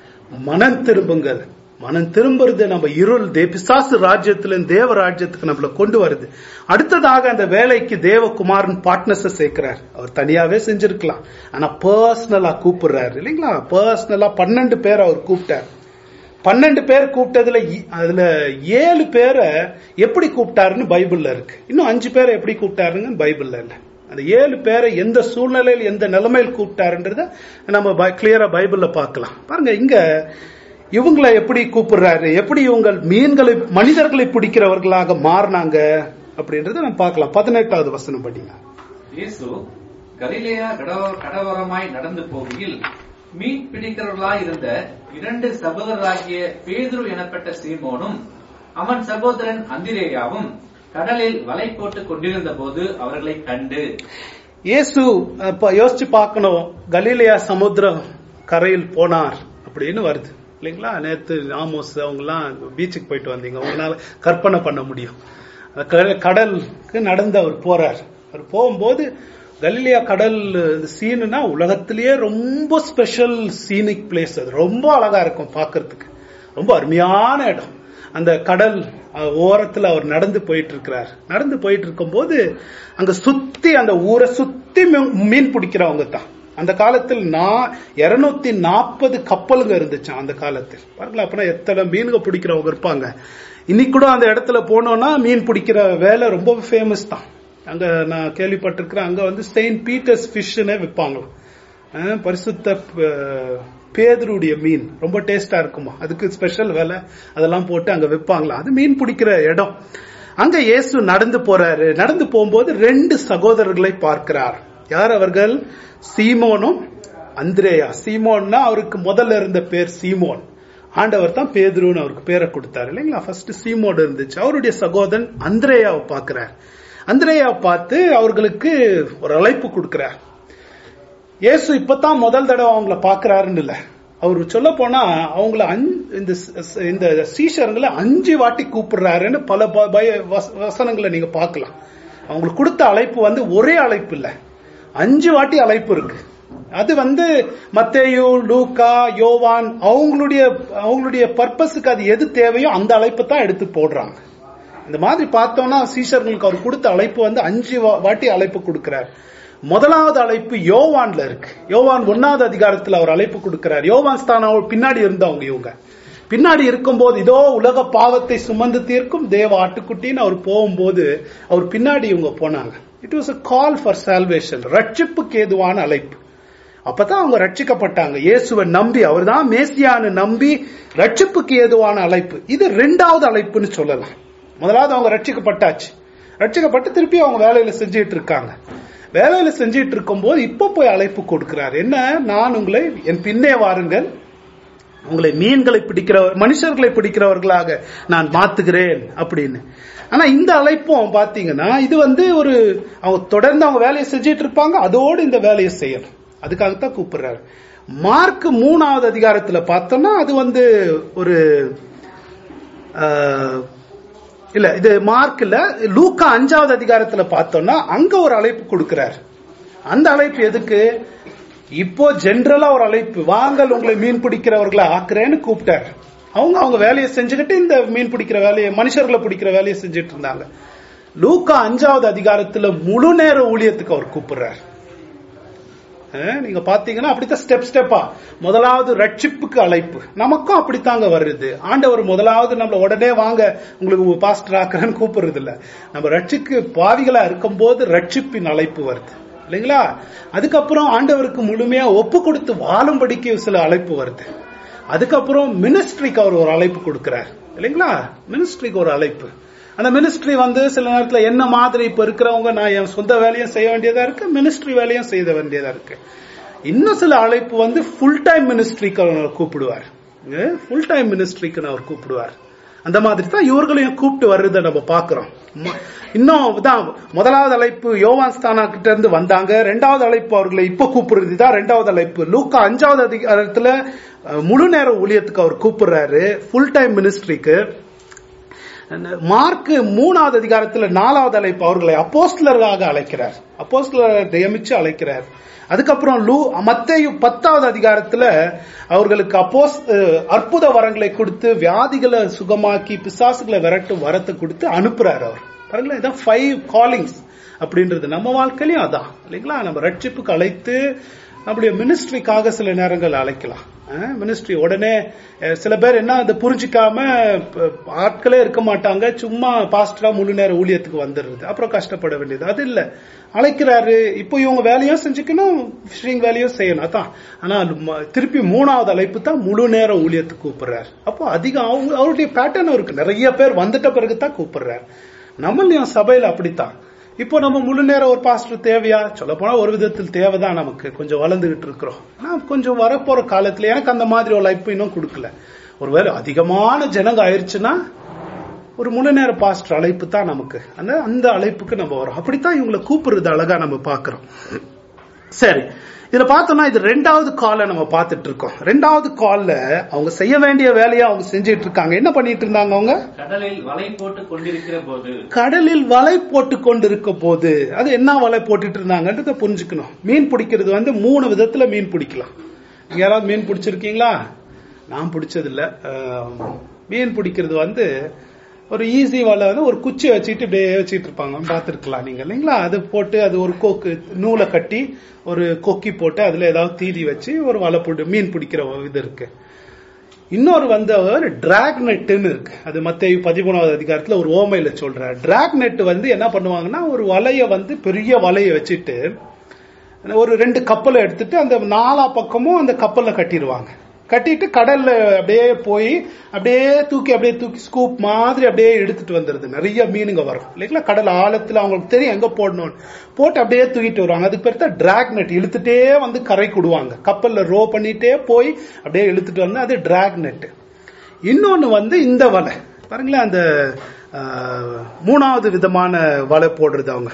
Speaker 2: மனம் திரும்புங்கள் மனம் திரும்புறது நம்ம இருள் தே பிசாசு ராஜ்யத்துல தேவ ராஜ்யத்துக்கு நம்மள கொண்டு வருது அடுத்ததாக அந்த வேலைக்கு தேவகுமாரன் பார்ட்னர்ஸ சேர்க்கிறார் அவர் தனியாவே செஞ்சிருக்கலாம் ஆனா பர்சனலா கூப்பிடுறாரு இல்லைங்களா பர்சனலா பன்னெண்டு பேர் அவர் கூப்பிட்டார் பன்னெண்டு பேர் கூப்பிட்டதுல இ- அதுல ஏழு பேரை எப்படி கூப்பிட்டாருன்னு பைபிள்ல இருக்கு இன்னும் அஞ்சு பேரை எப்படி கூப்பிட்டாருன்னு பைபிள்ல இல்ல அந்த ஏழு பேரை எந்த சூழ்நிலையில் எந்த நிலைமையில் கூப்பிட்டாருன்றத நம்ம கிளியரா பைபிள்ல பார்க்கலாம் பாருங்க இங்க இவங்களை எப்படி கூப்பிடுறாரு எப்படி இவங்க மீன்களை மனிதர்களை பிடிக்கிறவர்களாக மாறினாங்க அப்படின்றத நம்ம பார்க்கலாம் பதினெட்டாவது வசனம் படிங்க
Speaker 1: இயேசு கலிலேயா கடவ- கடவோரமாய் நடந்து போகையில் மீன் பிடிக்கிறவர்களாய் இருந்த இரண்டு சகோதரராகிய பேதுரு எனப்பட்ட சீமோனும் அவன் சகோதரன் அந்திரேயாவும் கடலில் வலை போட்டுக் கொண்டிருந்த போது அவர்களை கண்டு
Speaker 2: இயேசு அப்ப யோசிச்சு பார்க்கணும் கலீலியா சமுத்திரம் கரையில் போனார் அப்படின்னு வருது இல்லைங்களா நேத்து ஆமோஸ் அவங்க எல்லாம் பீச்சுக்கு போயிட்டு வந்தீங்க உங்களால கற்பனை பண்ண முடியும் அந்த க- கடலுக்கு நடந்து அவர் போறார் அவர் போகும்போது கலீலியா கடல் சீனுனா உலகத்திலேயே ரொம்ப ஸ்பெஷல் சீனிக் பிளேஸ் அது ரொம்ப அழகா இருக்கும் பார்க்கிறதுக்கு ரொம்ப அருமையான இடம் அந்த கடல் அஹ், ஓரத்துல அவர் நடந்து போயிட்டு இருக்கிறார் நடந்து போயிட்டு இருக்கும்போது அங்க சுத்தி அந்த ஊரை சுத்தி மீ- மீன் பிடிக்கிறவங்க தான் அந்த காலத்தில் நான் இருநூத்தி நாற்பது கப்பலுங்க இருந்துச்சு அந்த காலத்தில் பாருங்களா அப்படின்னா எத்தனை மீனுங்க பிடிக்கிறவங்க இருப்பாங்க இன்னைக்கு கூட அந்த இடத்துல போனோம்னா மீன் பிடிக்கிற வேலை ரொம்ப ஃபேமஸ் தான் அங்க நான் கேள்விப்பட்டிருக்கிறேன் அங்க வந்து செயின்ட் பீட்டர்ஸ் ஃபிஷ்னே விற்பாங்க அஹ் பரிசுத்த ப- பேதுருடைய மீன் ரொம்ப டேஸ்டா இருக்குமா அதுக்கு ஸ்பெஷல் வேலை அதெல்லாம் போட்டு அங்க விற்பாங்களாம் அது மீன் பிடிக்கிற இடம் அங்க இயேசு நடந்து போறாரு நடந்து போகும்போது ரெண்டு சகோதரர்களை பார்க்கிறார் யார் அவர்கள் சீமோனும் அந்திரேயா சீமோன்னா அவருக்கு முதல்ல இருந்த பேர் சீமோன் ஆண்டவர் தான் பேதுருன்னு அவருக்கு பேரை கொடுத்தாரு இல்லைங்களா ஃபர்ஸ்ட் சீமோன் இருந்துச்சு அவருடைய சகோதரன் அந்திரேயாவை பார்க்கிறார் அந்திரேயாவை பார்த்து அவர்களுக்கு ஒரு அழைப்பு கொடுக்கிறார் இயேசு இப்பதான் முதல் தடவை அவங்கள பாக்குறாருன்னு இல்ல அவர் சொல்ல போனா அவங்கள அஞ்சு- இந்த ஸ்- இந்த சீஷருங்களை அஞ்சு வாட்டி கூப்பிடுறாருன்னு பல ப- பய- வச- வசனங்களை நீங்க பார்க்கலாம் அவங்களுக்கு கொடுத்த அழைப்பு வந்து ஒரே அழைப்பு இல்ல அஞ்சு வாட்டி அழைப்பு இருக்கு அது வந்து மத்தேயு லூக்கா யோவான் அவங்களுடைய அவங்களுடைய பர்பஸுக்கு அது எது தேவையோ அந்த அழைப்பை தான் எடுத்து போடுறாங்க இந்த மாதிரி பார்த்தோம்னா சீஷர்களுக்கு அவர் கொடுத்த அழைப்பு வந்து அஞ்சு வா- வாட்டி அழைப்பு கொடுக்கிறார் முதலாவது அழைப்பு யோவான்ல இருக்கு யோவான் ஒன்னாவது அதிகாரத்தில் அவர் அழைப்பு கொடுக்கிறார் யோவான் ஸ்தானம் அவர் பின்னாடி இருந்தவங்க இவங்க பின்னாடி இருக்கும்போது இதோ உலக பாவத்தை சுமந்து தீர்க்கும் தேவ ஆட்டுக்குட்டின்னு அவர் போகும்போது அவர் பின்னாடி இவங்க போனாங்க it was a call for salvation ரட்சிப்புக்கு ஏதுவான அழைப்பு அப்பதான் அவங்க ரட்சிக்கப்பட்டாங்க இயேசுவை நம்பி அவர்தான் மேசியான்னு நம்பி ரட்சிப்புக்கு ஏதுவான அழைப்பு இது ரெண்டாவது அழைப்புன்னு சொல்லலாம் முதலாவது அவங்க ரட்சிக்கப்பட்டாச்சு ரட்சிக்கப்பட்டு திருப்பி அவங்க வேலையில செஞ்சுட்டு இருக்காங்க வேலையில செஞ்சுட்டு இருக்கும்போது இப்ப போய் அழைப்பு கொடுக்கிறார் என்ன நான் உங்களை என் பின்னே வாருங்கள் உங்களை மீன்களை பிடிக்கிற மனுஷர்களை பிடிக்கிறவர்களாக நான் மாத்துகிறேன் அப்படின்னு ஆனா இந்த அழைப்பும் பாத்தீங்கன்னா இது வந்து ஒரு அவங்க தொடர்ந்து அவங்க வேலையை செஞ்சுட்டு இருப்பாங்க அதோடு இந்த வேலையை செய்யணும் அதுக்காகத்தான் கூப்பிடுறாரு மார்க் மூணாவது அதிகாரத்துல பார்த்தோம்னா அது வந்து ஒரு ஆஹ், இல்ல இது மார்க் இல்ல லூக்கா அஞ்சாவது அதிகாரத்துல பார்த்தோம்னா அங்க ஒரு அழைப்பு கொடுக்கிறார் அந்த அழைப்பு எதுக்கு இப்போ ஜென்ரலா ஒரு அழைப்பு வாங்கள் உங்களை மீன் பிடிக்கிறவர்களை ஆக்குறேன்னு கூப்பிட்டார் அவங்க அவங்க வேலையை செஞ்சுக்கிட்டு இந்த மீன் பிடிக்கிற வேலையை மனுஷர்களை பிடிக்கிற வேலையை செஞ்சுட்டு இருந்தாங்க லூக்கா அஞ்சாவது அதிகாரத்துல முழு நேர ஊழியத்துக்கு அவர் கூப்பிடுறார் அஹ், நீங்க பாத்தீங்கன்னா அப்படித்தான் ஸ்டெப் ஸ்டெப்பா முதலாவது ரட்சிப்புக்கு அழைப்பு நமக்கும் அப்படித்தாங்க வருது ஆண்டவர் முதலாவது நம்மள உடனே வாங்க உங்களுக்கு பாஸ்டர் ஆக்குறேன்னு கூப்பிடுறது இல்ல நம்ம ரட்சிக்கு பாவிகளா இருக்கும்போது ரட்சிப்பின் அழைப்பு வருது இல்லைங்களா அதுக்கப்புறம் ஆண்டவருக்கு முழுமையா ஒப்பு கொடுத்து வாழும்படிக்கு சில அழைப்பு வருது அதுக்கப்புறம் மினிஸ்ட்ரிக்கு அவர் ஒரு அழைப்பு கொடுக்கிறார் இல்லைங்களா மினிஸ்ட்ரிக்கு ஒரு அழைப்பு அந்த மினிஸ்ட்ரி வந்து சில நேரத்துல என்ன மாதிரி இப்ப இருக்கிறவங்க நான் என் சொந்த வேலையும் செய்ய வேண்டியதா இருக்கு மினிஸ்ட்ரி வேலையும் செய்ய வேண்டியதா இருக்கு இன்னும் சில அழைப்பு வந்து ஃபுல் டைம் மினிஸ்ட்ரிக்கு அவர் கூப்பிடுவார் ஃபுல் டைம் மினிஸ்ட்ரிக்கு அவர் கூப்பிடுவார் அந்த மாதிரி தான் இவர்களையும் கூப்பிட்டு வர்றதை நம்ம பாக்குறோம் ம- இன்னும் தான் முதலாவது அழைப்பு யோவான் ஸ்தானா கிட்ட இருந்து வந்தாங்க ரெண்டாவது அழைப்பு அவர்களை இப்ப கூப்பிடுறது தான் ரெண்டாவது அழைப்பு லூக்கா அஞ்சாவது அதிகாரத்துல அஹ், முழு நேர ஊழியத்துக்கு அவர் கூப்பிடுறாரு ஃபுல் டைம் மினிஸ்ட்ரிக்கு மார்க் மூணாவது அதிகாரத்துல நாலாவது அழைப்பு அவர்களை அப்போஸ்தலர்களாக அழைக்கிறார் அப்போஸ்தலரை நியமிச்சு அழைக்கிறார் அதுக்கப்புறம் லூ மத்தேயு பத்தாவது அதிகாரத்துல அவர்களுக்கு அப்போஸ் அஹ், அற்புத வரங்களை கொடுத்து வியாதிகளை சுகமாக்கி பிசாசுகளை விரட்டும் வரத்தை கொடுத்து அனுப்புறாரு அவர் பாருங்களேன் இதான் ஃபைவ் காலிங்ஸ் அப்படின்றது நம்ம வாழ்க்கையிலயும் அதான் இல்லைங்களா நம்ம ரட்சிப்புக்கு அழைத்து நம்முடைய மினிஸ்ட்ரிக்காக சில நேரங்கள் அழைக்கலாம் மினிஸ்ட்ரி உடனே அஹ், சில பேர் என்ன அதை புரிஞ்சுக்காம ப- ஆட்களே இருக்க மாட்டாங்க சும்மா பாஸ்டரா முழு நேர ஊழியத்துக்கு வந்துடுறது அப்புறம் கஷ்டப்பட வேண்டியது அது இல்ல அழைக்கிறாரு இப்போ இவங்க வேலையும் செஞ்சுக்கணும் ஃபிஷிங் வேலையும் செய்யணும் அதான் ஆனா ம- திருப்பி மூணாவது அழைப்பு தான் முழு நேர ஊழியத்துக்கு கூப்பிடுறாரு அப்போ அதிகம் அவங்க அவருடைய பேட்டர்ன் இருக்கு நிறைய பேர் வந்துட்ட பிறகு தான் கூப்பிடுறாரு நம்மளையும் சபையில அப்படித்தான் இப்போ நம்ம முழு நேரம் ஒரு பாஸ்டர் தேவையா சொல்ல போனா ஒரு விதத்தில் தேவைதான் நமக்கு கொஞ்சம் வளர்ந்துகிட்டு இருக்கிறோம் ஆனா கொஞ்சம் வரப்போற காலத்துல எனக்கு அந்த மாதிரி ஒரு லைஃப் இன்னும் கொடுக்கல ஒருவேளை அதிகமான ஜனங்க ஆயிருச்சுன்னா ஒரு முழு நேர பாஸ்டர் அழைப்பு தான் நமக்கு அந்த அந்த அழைப்புக்கு நம்ம வரோம் அப்படித்தான் இவங்களை கூப்பிடுறது அழகா நம்ம பாக்குறோம் சரி இதுல பார்த்தோம்னா இது ரெண்டாவது காலை நம்ம பார்த்துட்டு இருக்கோம் ரெண்டாவது கால்ல அவங்க செய்ய வேண்டிய வேலையை அவங்க செஞ்சுட்டு இருக்காங்க என்ன பண்ணிட்டு இருந்தாங்க அவங்க
Speaker 1: கடலில் வலை போட்டு கொண்டிருக்கிற போது
Speaker 2: கடலில் வலை போட்டு கொண்டிருக்க போது அது என்ன வலை போட்டுட்டு இருந்தாங்கன்றத புரிஞ்சுக்கணும் மீன் பிடிக்கிறது வந்து மூணு விதத்துல மீன் பிடிக்கலாம் நீங்க யாராவது மீன் பிடிச்சிருக்கீங்களா நான் பிடிச்சது இல்ல அஹ், மீன் பிடிக்கிறது வந்து ஒரு ஈஸி வலை வந்து ஒரு குச்சி வச்சுட்டு இப்படியே வச்சுட்டு இருப்பாங்க பார்த்துருக்கலாம் நீங்க இல்லைங்களா அது போட்டு அது ஒரு கோக்கு நூலை கட்டி ஒரு கொக்கி போட்டு அதுல ஏதாவது தீதி வச்சு ஒரு வலை போட்டு மீன் பிடிக்கிற இது இருக்கு இன்னொரு வந்து அவர் டிராக் நெட்டுன்னு இருக்கு அது மத்திய பதிமூணாவது அதிகாரத்துல ஒரு ஓமையில சொல்றார் டிராக் நெட் வந்து என்ன பண்ணுவாங்கன்னா ஒரு வலைய வந்து பெரிய வலைய வச்சுட்டு ஒரு ரெண்டு கப்பலை எடுத்துட்டு அந்த நாலா பக்கமும் அந்த கப்பல்ல கட்டிடுவாங்க கட்டிட்டு கடல்ல அப்படியே போய் அப்படியே தூக்கி அப்படியே தூக்கி ஸ்கூப் மாதிரி அப்படியே எடுத்துட்டு வந்துருது நிறைய மீனுங்க வரும் இல்லைங்களா கடல் ஆழத்துல அவங்களுக்கு தெரியும் எங்க போடணும்னு போட்டு அப்படியே தூக்கிட்டு வருவாங்க அதுக்கு பேர் தான் டிராக் நெட் இழுத்துட்டே வந்து கரைக்கு விடுவாங்க கப்பல்ல ரோ பண்ணிட்டே போய் அப்படியே இழுத்துட்டு வந்து அது டிராக் நெட் இன்னொன்னு வந்து இந்த வலை பாருங்களேன் அந்த ஆஹ், மூணாவது விதமான வலை போடுறது அவங்க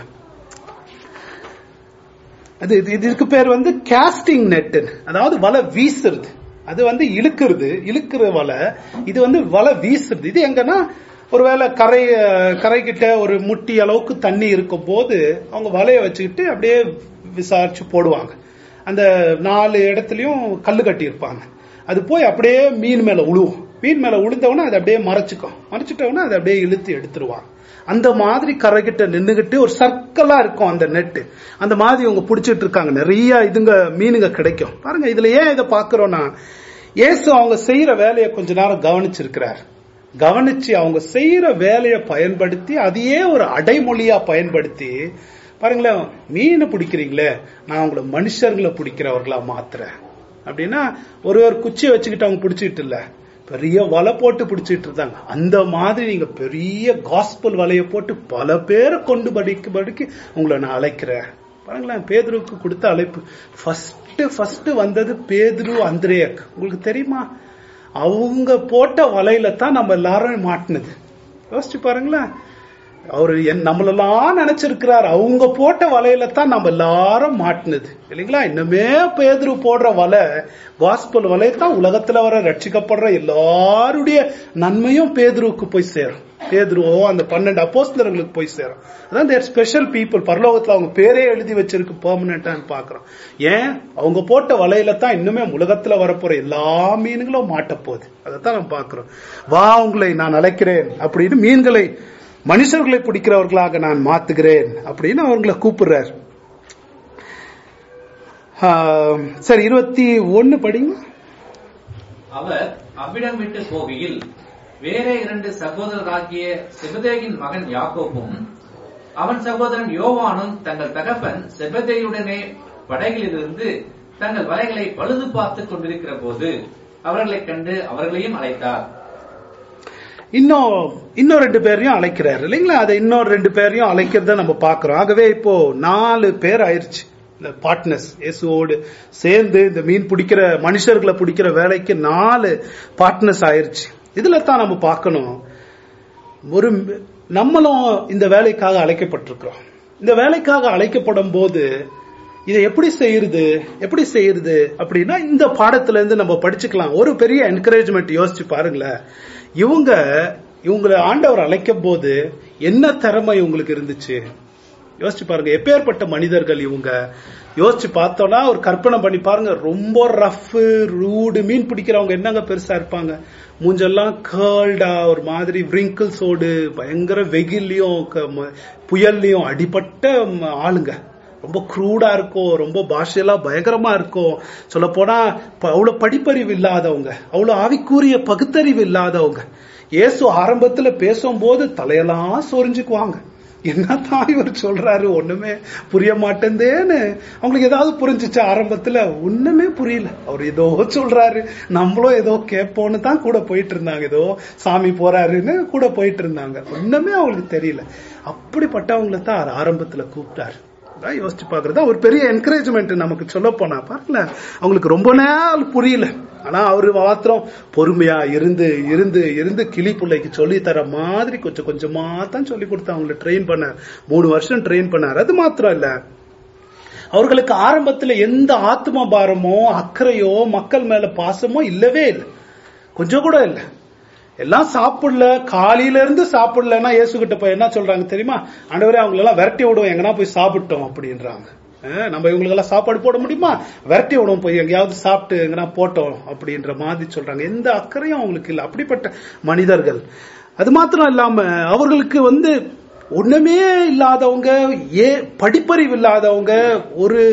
Speaker 2: அது இது- இதுக்கு பேர் வந்து கேஸ்டிங் நெட் அதாவது வலை வீசுறது அது வந்து இழுக்கிறது இழுக்கிற வலை இது வந்து வலை வீசுறது இது எங்கன்னா ஒருவேளை கரை அஹ், கரைக்கிட்ட ஒரு முட்டி அளவுக்கு தண்ணி இருக்கும் போது அவங்க வலைய வச்சுக்கிட்டு அப்படியே விசாரிச்சு போடுவாங்க அந்த நாலு இடத்துலயும் கல்லு கட்டி இருப்பாங்க அது போய் அப்படியே மீன் மேல உழுவும் மீன் மேல உளுந்தவொடனே அது அப்படியே மறைச்சுக்கும் மறைச்சிட்டவொடனே அதை அப்படியே இழுத்து எடுத்துருவாங்க அந்த மாதிரி கரைகிட்ட நின்னுகிட்டு ஒரு சர்க்கிளா இருக்கும் அந்த நெட்டு அந்த மாதிரி இவங்க புடிச்சிட்டு இருக்காங்க நிறைய இதுங்க மீனுங்க கிடைக்கும் பாருங்க இதுல ஏன் இதை பாக்குறோம்னா இயேசு அவங்க செய்யற வேலையை கொஞ்ச நேரம் கவனிச்சிருக்கிறார் கவனிச்சு அவங்க செய்யற வேலையை பயன்படுத்தி அதையே ஒரு அடைமொழியா பயன்படுத்தி பாருங்களேன் மீனை பிடிக்கிறீங்களே நான் உங்களை மனுஷர்களை பிடிக்கிறவர்களா மாத்துறேன் அப்படின்னா ஒருவர் குச்சியை வச்சுக்கிட்டு அவங்க பிடிச்சிட்டு இல்ல பெரிய வலை போட்டு பிடிச்சிட்டு இருந்தாங்க அந்த மாதிரி நீங்க பெரிய காஸ்பல் வலையை போட்டு பல பேரை கொண்டு படிக்க படிக்க உங்களை நான் அழைக்கிறேன் பாருங்களேன் பேதுருவுக்கு கொடுத்த அழைப்பு ஃபர்ஸ்ட் ஃபர்ஸ்ட் வந்தது பேதுரு அந்திரேயக் உங்களுக்கு தெரியுமா அவங்க போட்ட வலையில தான் நம்ம எல்லாரும் மாட்டினது யோசிச்சு பாருங்களேன் அவரு என் நம்மளெல்லாம் நினைச்சிருக்கிறார் அவங்க போட்ட வலையில தான் நம்ம எல்லாரும் மாட்டினது இல்லைங்களா இன்னுமே பேதுரு போடுற வலை காஸ்பல் வலை தான் உலகத்துல வர ரட்சிக்கப்படுற எல்லாருடைய நன்மையும் பேதுருவுக்கு போய் சேரும் பேதுருவோ அந்த பன்னெண்டு அப்போஸ்தலர்களுக்கு போய் சேரும் அதான் தேர் ஸ்பெஷல் பீப்புள் பரலோகத்துல அவங்க பேரே எழுதி வச்சிருக்கு பெர்மனண்டான்னு பாக்குறோம் ஏன் அவங்க போட்ட வலையில தான் இன்னுமே உலகத்துல வரப்போற எல்லா மீன்களும் மாட்ட போகுது அதைத்தான் நம்ம பாக்குறோம் வா உங்களை நான் அழைக்கிறேன் அப்படின்னு மீன்களை மனுஷர்களை பிடிக்கிறவர்களாக நான் மாத்துகிறேன் அப்படின்னு அவங்களை கூப்பிடுறார் ஆஹ், சரி இருபத்தி ஒன்னு படிங்க
Speaker 1: அவர் அவ்விடம் விட்டு போகையில் வேற இரண்டு சகோதரராகிய செபதேயின் மகன் யாக்கோப்பும் அவன் சகோதரன் யோவானும் தங்கள் தகப்பன் செபதேயுடனே படகிலிருந்து தங்கள் வலைகளை பழுது பார்த்துக் கொண்டிருக்கிற போது அவர்களைக் கண்டு அவர்களையும் அழைத்தார்
Speaker 2: இன்னும் இன்னும் ரெண்டு பேரையும் அழைக்கிறாரு இல்லைங்களா அதை இன்னொரு ரெண்டு பேரையும் அழைக்கிறத நம்ம பாக்குறோம் ஆகவே இப்போ நாலு பேர் ஆயிருச்சு இந்த பார்ட்னர்ஸ் இயேசுவோடு சேர்ந்து இந்த மீன் பிடிக்கிற மனுஷர்களை பிடிக்கிற வேலைக்கு நாலு பார்ட்னர்ஸ் ஆயிருச்சு இதுல தான் நம்ம பார்க்கணும் ஒரு நம்மளும் இந்த வேலைக்காக அழைக்கப்பட்டிருக்கிறோம் இந்த வேலைக்காக அழைக்கப்படும் போது இதை எப்படி செய்யறது எப்படி செய்யறது அப்படின்னா இந்த பாடத்துல இருந்து நம்ம படிச்சுக்கலாம் ஒரு பெரிய என்கரேஜ்மெண்ட் யோசிச்சு பாருங்களேன் இவங்க இவங்களை ஆண்டவர் அழைக்கும் போது என்ன திறமை இவங்களுக்கு இருந்துச்சு யோசிச்சு பாருங்க எப்பேற்பட்ட மனிதர்கள் இவங்க யோசிச்சு பார்த்தோம்னா ஒரு கற்பனை பண்ணி பாருங்க ரொம்ப ரஃப் ரூடு மீன் பிடிக்கிறவங்க என்னங்க பெருசா இருப்பாங்க மூஞ்செல்லாம் கேர்ல்டா ஒரு மாதிரி விரிங்கிள்ஸோடு பயங்கர வெயில்லையும் க- ம- புயல்லையும் அடிபட்ட ம், ஆளுங்க ரொம்ப க்ரூடா இருக்கும் ரொம்ப பாஷையெல்லாம் பயங்கரமா இருக்கும் சொல்ல போனா அவ்வளவு படிப்பறிவு இல்லாதவங்க அவ்வளவு ஆவிக்கூறிய பகுத்தறிவு இல்லாதவங்க இயேசு ஆரம்பத்துல பேசும்போது தலையெல்லாம் சொரிஞ்சுக்குவாங்க என்னதான் இவர் சொல்றாரு ஒண்ணுமே புரிய மாட்டேந்தேன்னு அவங்களுக்கு ஏதாவது புரிஞ்சுச்சு ஆரம்பத்துல ஒண்ணுமே புரியல அவர் ஏதோ சொல்றாரு நம்மளும் ஏதோ கேட்போம்னு தான் கூட போயிட்டு இருந்தாங்க ஏதோ சாமி போறாருன்னு கூட போயிட்டு இருந்தாங்க ஒண்ணுமே அவங்களுக்கு தெரியல அப்படிப்பட்டவங்கள தான் அவர் ஆரம்பத்துல கூப்பிட்டாரு அதான் யோசிச்சு பாக்குறது ஒரு பெரிய என்கரேஜ்மெண்ட் நமக்கு சொல்ல போனா பாருங்களேன் அவங்களுக்கு ரொம்ப நாள் புரியல ஆனா அவரு மாத்திரம் பொறுமையா இருந்து இருந்து இருந்து கிளி பிள்ளைக்கு சொல்லி தர மாதிரி கொஞ்சம் கொஞ்சமா தான் சொல்லி கொடுத்து அவங்களை ட்ரெயின் பண்ணார் மூணு வருஷம் ட்ரெயின் பண்ணார் அது மாத்திரம் இல்ல அவர்களுக்கு ஆரம்பத்துல எந்த ஆத்ம பாரமோ அக்கறையோ மக்கள் மேல பாசமோ இல்லவே இல்லை கொஞ்சம் கூட இல்லை எல்லாம் சாப்பிடல காலையில இருந்து சாப்பிடலன்னா இயேசு கிட்ட போய் என்ன சொல்றாங்க தெரியுமா ஆண்டவரே அவங்கள எல்லாம் விரட்டி விடுவோம் எங்கன்னா போய் சாப்பிட்டோம் அப்படின்றாங்க அஹ் நம்ம இவங்களுக்கு எல்லாம் சாப்பாடு போட முடியுமா விரட்டி விடுவோம் போய் எங்கேயாவது சாப்பிட்டு எங்கன்னா போட்டோம் அப்படின்ற மாதிரி சொல்றாங்க எந்த அக்கறையும் அவங்களுக்கு இல்லை அப்படிப்பட்ட மனிதர்கள் அது மாத்திரம் இல்லாம அவர்களுக்கு வந்து ஒண்ணுமே இல்லாதவங்க ஏ படிப்பறிவு இல்லாதவங்க ஒரு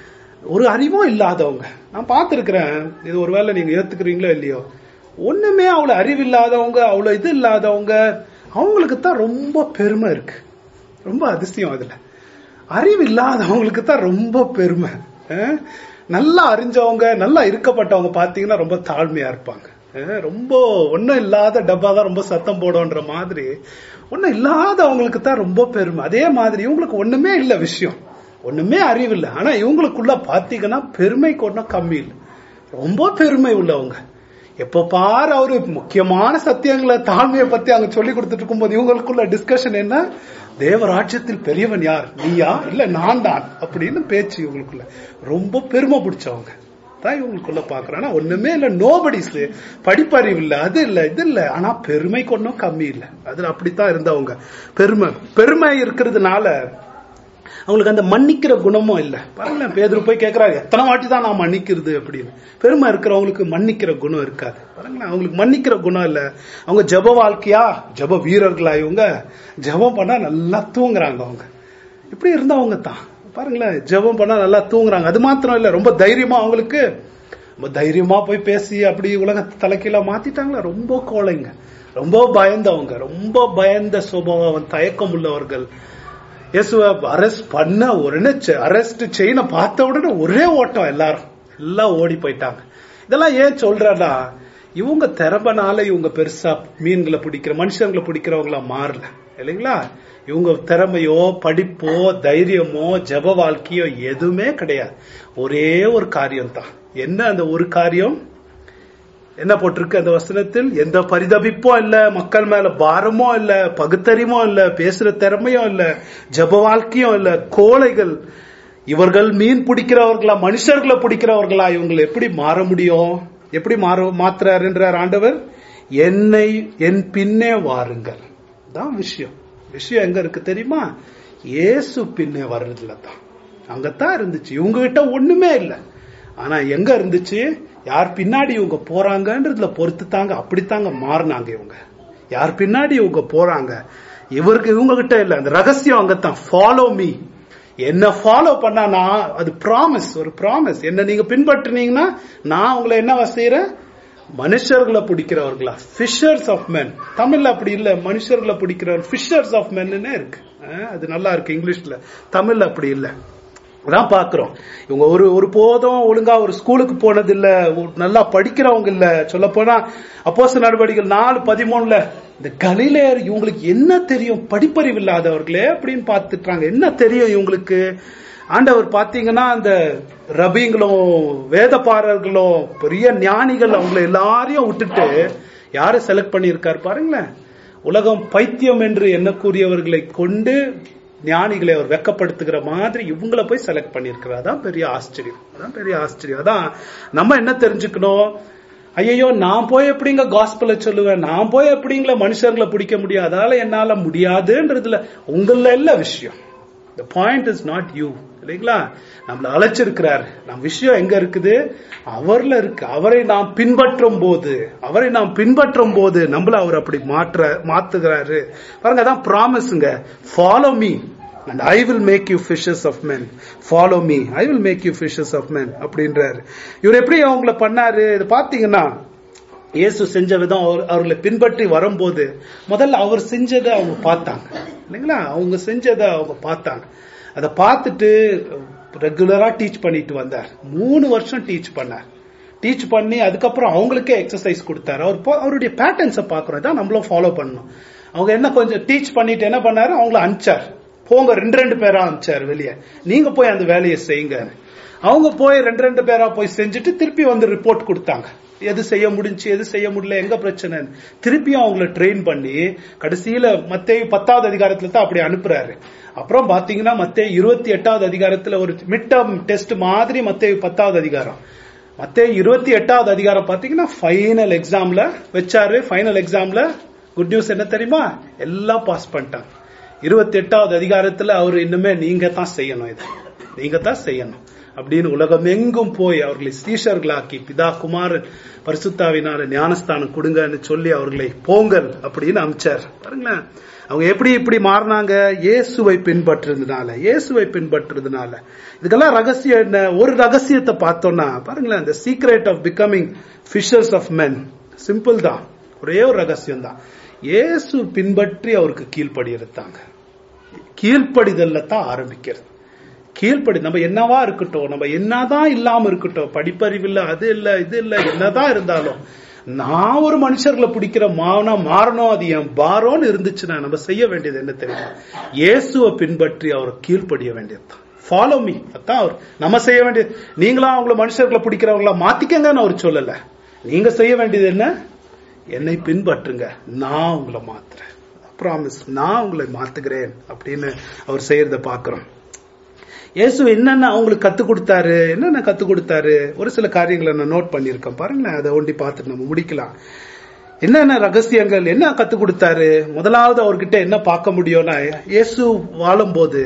Speaker 2: ஒரு அறிவும் இல்லாதவங்க நான் பார்த்திருக்கிறேன் இது ஒருவேளை நீங்க ஏத்துக்கிறீங்களோ இல்லையோ ஒண்ணுமே அவ்வளவு அறிவு இல்லாதவங்க அவ்வளவு இது இல்லாதவங்க அவங்களுக்கு தான் ரொம்ப பெருமை இருக்கு ரொம்ப அதிசயம் அதுல அறிவு இல்லாதவங்களுக்கு தான் ரொம்ப பெருமை அஹ் நல்லா அறிஞ்சவங்க நல்லா இருக்கப்பட்டவங்க பாத்தீங்கன்னா ரொம்ப தாழ்மையா இருப்பாங்க அஹ் ரொம்ப ஒண்ணும் இல்லாத டப்பா தான் ரொம்ப சத்தம் போடும்ன்ற மாதிரி ஒண்ணும் இல்லாதவங்களுக்கு தான் ரொம்ப பெருமை அதே மாதிரி இவங்களுக்கு ஒண்ணுமே இல்ல விஷயம் ஒண்ணுமே அறிவு இல்லை ஆனா இவங்களுக்குள்ள பாத்தீங்கன்னா பெருமைக்கு ஒன்றும் கம்மி இல்லை ரொம்ப பெருமை உள்ளவங்க எப்ப பாரு அவரு முக்கியமான சத்தியங்களை தாழ்மையை பத்தி அங்க சொல்லி கொடுத்துட்டு இருக்கும்போது இவங்களுக்குள்ள டிஸ்கஷன் என்ன தேவராஜ்யத்தில் பெரியவன் யார் நீயா இல்ல நான் தான் அப்படின்னு பேச்சு இவங்களுக்குள்ள ரொம்ப பெருமை பிடிச்சவங்க தான் இவங்களுக்குள்ள பாக்குறேன் ஆனா ஒண்ணுமே இல்ல நோபடிஸ் படிப்பறிவு இல்ல அது இல்ல இது இல்ல ஆனா பெருமைக்கு ஒன்றும் கம்மி இல்ல அதுல அப்படித்தான் இருந்தவங்க பெருமை பெருமை இருக்கிறதுனால அவங்களுக்கு அந்த மன்னிக்கிற குணமும் இல்ல பாருங்களேன் பேதுரு போய் கேட்கிறாரு எத்தனை வாட்டி தான் நான் மன்னிக்கிறது அப்படின்னு பெருமை இருக்கிறவங்களுக்கு மன்னிக்கிற குணம் இருக்காது பாருங்களேன் அவங்களுக்கு மன்னிக்கிற குணம் இல்ல அவங்க ஜப வாழ்க்கையா ஜப வீரர்களா இவங்க ஜபம் பண்ணா நல்லா தூங்குறாங்க அவங்க இப்படி இருந்தவங்க தான் பாருங்களேன் ஜெபம் பண்ணா நல்லா தூங்குறாங்க அது மாத்திரம் இல்ல ரொம்ப தைரியமா அவங்களுக்கு ரொம்ப தைரியமா போய் பேசி அப்படி உலக தலைக்கீழ மாத்திட்டாங்களா ரொம்ப கோழைங்க ரொம்ப பயந்தவங்க ரொம்ப பயந்த சுபாவம் தயக்கம் உள்ளவர்கள் இயேசுவை அரெஸ்ட் பண்ண உடனே அரெஸ்ட் செயினை பார்த்த உடனே ஒரே ஓட்டம் எல்லாரும் எல்லாம் ஓடி போயிட்டாங்க இதெல்லாம் ஏன் சொல்றேன்னா இவங்க திறமைனால இவங்க பெருசா மீன்களை பிடிக்கிற மனுஷங்களை பிடிக்கிறவங்களா மாறல இல்லைங்களா இவங்க திறமையோ படிப்போ தைரியமோ ஜப வாழ்க்கையோ எதுவுமே கிடையாது ஒரே ஒரு காரியம் தான் என்ன அந்த ஒரு காரியம் என்ன போட்டிருக்கு அந்த வசனத்தில் எந்த பரிதபிப்பும் இல்ல மக்கள் மேல பாரமோ இல்ல பகுத்தறிமோ இல்ல பேசுற திறமையும் இல்ல ஜப வாழ்க்கையும் இல்ல கோழைகள் இவர்கள் மீன் பிடிக்கிறவர்களா மனுஷர்களை பிடிக்கிறவர்களா இவங்களை எப்படி மாற முடியும் எப்படி மாற மாத்துறாருன்றார் ஆண்டவர் என்னை என் பின்னே வாருங்கள் தான் விஷயம் விஷயம் எங்க இருக்கு தெரியுமா இயேசு பின்னே வர்றதுல தான் அங்கத்தான் இருந்துச்சு இவங்க கிட்ட ஒண்ணுமே இல்லை ஆனா எங்க இருந்துச்சு யார் பின்னாடி இவங்க போறாங்கன்றதுல பொறுத்து தாங்க அப்படித்தாங்க மாறினாங்க இவங்க யார் பின்னாடி இவங்க போறாங்க இவருக்கு இவங்க கிட்ட இல்ல அந்த ரகசியம் அங்கத்தான் ஃபாலோ மீ என்ன ஃபாலோ பண்ணா நான் அது ப்ராமிஸ் ஒரு ப்ராமிஸ் என்ன நீங்க பின்பற்றினீங்கன்னா நான் உங்களை என்ன செய்யறேன் மனுஷர்களை பிடிக்கிறவர்களா ஃபிஷர்ஸ் ஆஃப் men தமிழ்ல அப்படி இல்ல மனுஷர்களை பிடிக்கிறவர் ஃபிஷர்ஸ் ஆஃப் மென்னு இருக்கு அஹ், அது நல்லா இருக்கு இங்கிலீஷ்ல தமிழ்ல அப்படி இல்ல அதான் பாக்குறோம் இவங்க ஒரு ஒரு போதும் ஒழுங்கா ஒரு ஸ்கூலுக்கு போனது இல்ல ஒரு நல்லா படிக்கிறவங்க இல்ல சொல்ல போனா அப்போஸ் நடவடிக்கைகள் நாலு பதிமூணுல இந்த கலிலேயர் இவங்களுக்கு என்ன தெரியும் படிப்பறிவு இல்லாதவர்களே அப்படின்னு பார்த்துட்டாங்க என்ன தெரியும் இவங்களுக்கு ஆண்டவர் பாத்தீங்கன்னா அந்த ரபிங்களும் வேதப்பாரர்களும் பெரிய ஞானிகள் அவங்கள எல்லாரையும் விட்டுட்டு யாரை செலக்ட் பண்ணியிருக்காரு பாருங்களேன் உலகம் பைத்தியம் என்று எண்ணக்கூடியவர்களை கொண்டு ஞானிகளை அவர் வெக்கப்படுத்துகிற மாதிரி இவங்கள போய் செலக்ட் பண்ணியிருக்கிறார் அதான் பெரிய ஆச்சரியம் அதான் பெரிய ஆச்சரியம் அதான் நம்ம என்ன தெரிஞ்சுக்கணும் ஐயோ நான் போய் எப்படிங்க காஸ்பலை சொல்லுவேன் நான் போய் எப்படிங்கள மனுஷர்களை பிடிக்க முடியும் அதால என்னால முடியாதுன்றதுல உங்கள இல்ல விஷயம் the point is not you இல்லைங்களா நம்மள அழைச்சிருக்கிறார் நம்ம விஷயம் எங்க இருக்குது அவர்ல இருக்கு அவரை நாம் பின்பற்றும் போது அவரை நாம் பின்பற்றும் போது நம்மள அவர் அப்படி மாற்ற மாத்துகிறாரு பாருங்க அதான் ப்ராமிஸுங்க follow me and I will make you fishes of men follow me I will make you fishes of men அப்படின்றாரு இவர் எப்படி அவங்கள பண்ணாரு இது பாத்தீங்கன்னா இயேசு செஞ்ச விதம் அவர் அவர்களை பின்பற்றி வரும்போது முதல்ல அவர் செஞ்சதை அவங்க பார்த்தாங்க இல்லைங்களா அவங்க செஞ்சதை அவங்க பார்த்தாங்க அதை பார்த்துட்டு ரெகுலரா டீச் பண்ணிட்டு வந்தார் மூணு வருஷம் டீச் பண்ணார் டீச் பண்ணி அதுக்கப்புறம் அவங்களுக்கே எக்ஸசைஸ் கொடுத்தாரு அவர் போ- அவருடைய பேட்டர்ன்ஸை பார்க்கறோம் இதான் நம்மளும் ஃபாலோ பண்ணணும் அவங்க என்ன கொஞ்சம் டீச் பண்ணிட்டு என்ன பண்ணாரு அவங்கள அனுப்பிச்சார் போங்க ரெண்டு ரெண்டு பேரா அனுப்பிச்சார் வெளியே நீங்க போய் அந்த வேலையை செய்யுங்க அவங்க போய் ரெண்டு ரெண்டு பேரா போய் செஞ்சுட்டு திருப்பி வந்து ரிப்போர்ட் கொடுத்தாங்க எது செய்ய முடிஞ்சு எது செய்ய முடியல எங்க பிரச்சனை திருப்பியும் அவங்கள ட்ரெயின் பண்ணி கடைசியில மத்தேயு பத்தாவது அதிகாரத்துல தான் அப்படி அனுப்புறாரு அப்புறம் பாத்தீங்கன்னா மத்தேயு இருபத்தி எட்டாவது அதிகாரத்துல ஒரு மிட் டர்ம் டெஸ்ட் மாதிரி மத்தேயு பத்தாவது அதிகாரம் மத்தேயு இருபத்தி எட்டாவது அதிகாரம் பாத்தீங்கன்னா ஃபைனல் எக்ஸாம்ல வச்சாரு ஃபைனல் எக்ஸாம்ல குட் நியூஸ் என்ன தெரியுமா எல்லாம் பாஸ் பண்ணிட்டாங்க இருபத்தி எட்டாவது அதிகாரத்துல அவர் இன்னுமே நீங்க தான் செய்யணும் இது நீங்க தான் செய்யணும் அப்படின்னு உலகம் எங்கும் போய் அவர்களை சீஷர்களாக்கி பிதா குமாரன் பரிசுத்தாவினால ஞானஸ்தானம் கொடுங்கன்னு சொல்லி அவர்களை போங்கல் அப்படின்னு அமிச்சார் பாருங்களேன் அவங்க எப்படி இப்படி மாறினாங்க இயேசுவை பின்பற்றுறதுனால இயேசுவை பின்பற்றுறதுனால இதுக்கெல்லாம் ரகசியம் என்ன ஒரு ரகசியத்தை பார்த்தோம்னா பாருங்களேன் இந்த secret of becoming fishers of men simple தான் ஒரே ஒரு ரகசியம் தான் இயேசு பின்பற்றி அவருக்கு கீழ்ப்படி எடுத்தாங்க கீழ்ப்படிதல்ல தான் ஆரம்பிக்கிறது கீழ்ப்படி நம்ம என்னவா இருக்கட்டும் நம்ம என்னதான் இல்லாம இருக்கட்டும் படிப்பறிவு இல்ல அது இல்ல இது இல்ல என்னதான் இருந்தாலும் நான் ஒரு மனுஷர்களை பிடிக்கிற மானா மாறணும் அது என் பாரோன்னு இருந்துச்சுன்னா நம்ம செய்ய வேண்டியது என்ன தெரியுமா இயேசுவை பின்பற்றி அவரை கீழ்ப்படிய வேண்டியதுதான் ஃபாலோ மீ அதான் அவர் நம்ம செய்ய வேண்டியது நீங்களா அவங்கள மனுஷர்களை பிடிக்கிறவங்களா மாத்திக்கங்கன்னு அவர் சொல்லல நீங்க செய்ய வேண்டியது என்ன என்னை பின்பற்றுங்க நான் உங்களை மாத்துறேன் ப்ராமிஸ் நான் உங்களை மாத்துகிறேன் அப்படின்னு அவர் செய்யறத பாக்குறோம் இயேசு என்னென்ன அவங்களுக்கு கத்து கொடுத்தாரு என்னென்ன கத்து கொடுத்தாரு ஒரு சில காரியங்களை நான் நோட் பண்ணியிருக்கேன் பாருங்களேன் அதை ஒண்டி பார்த்துட்டு நம்ம முடிக்கலாம் என்னென்ன ரகசியங்கள் என்ன கத்து கொடுத்தாரு முதலாவது அவர்கிட்ட என்ன பார்க்க முடியும்னா இயேசு வாழும்போது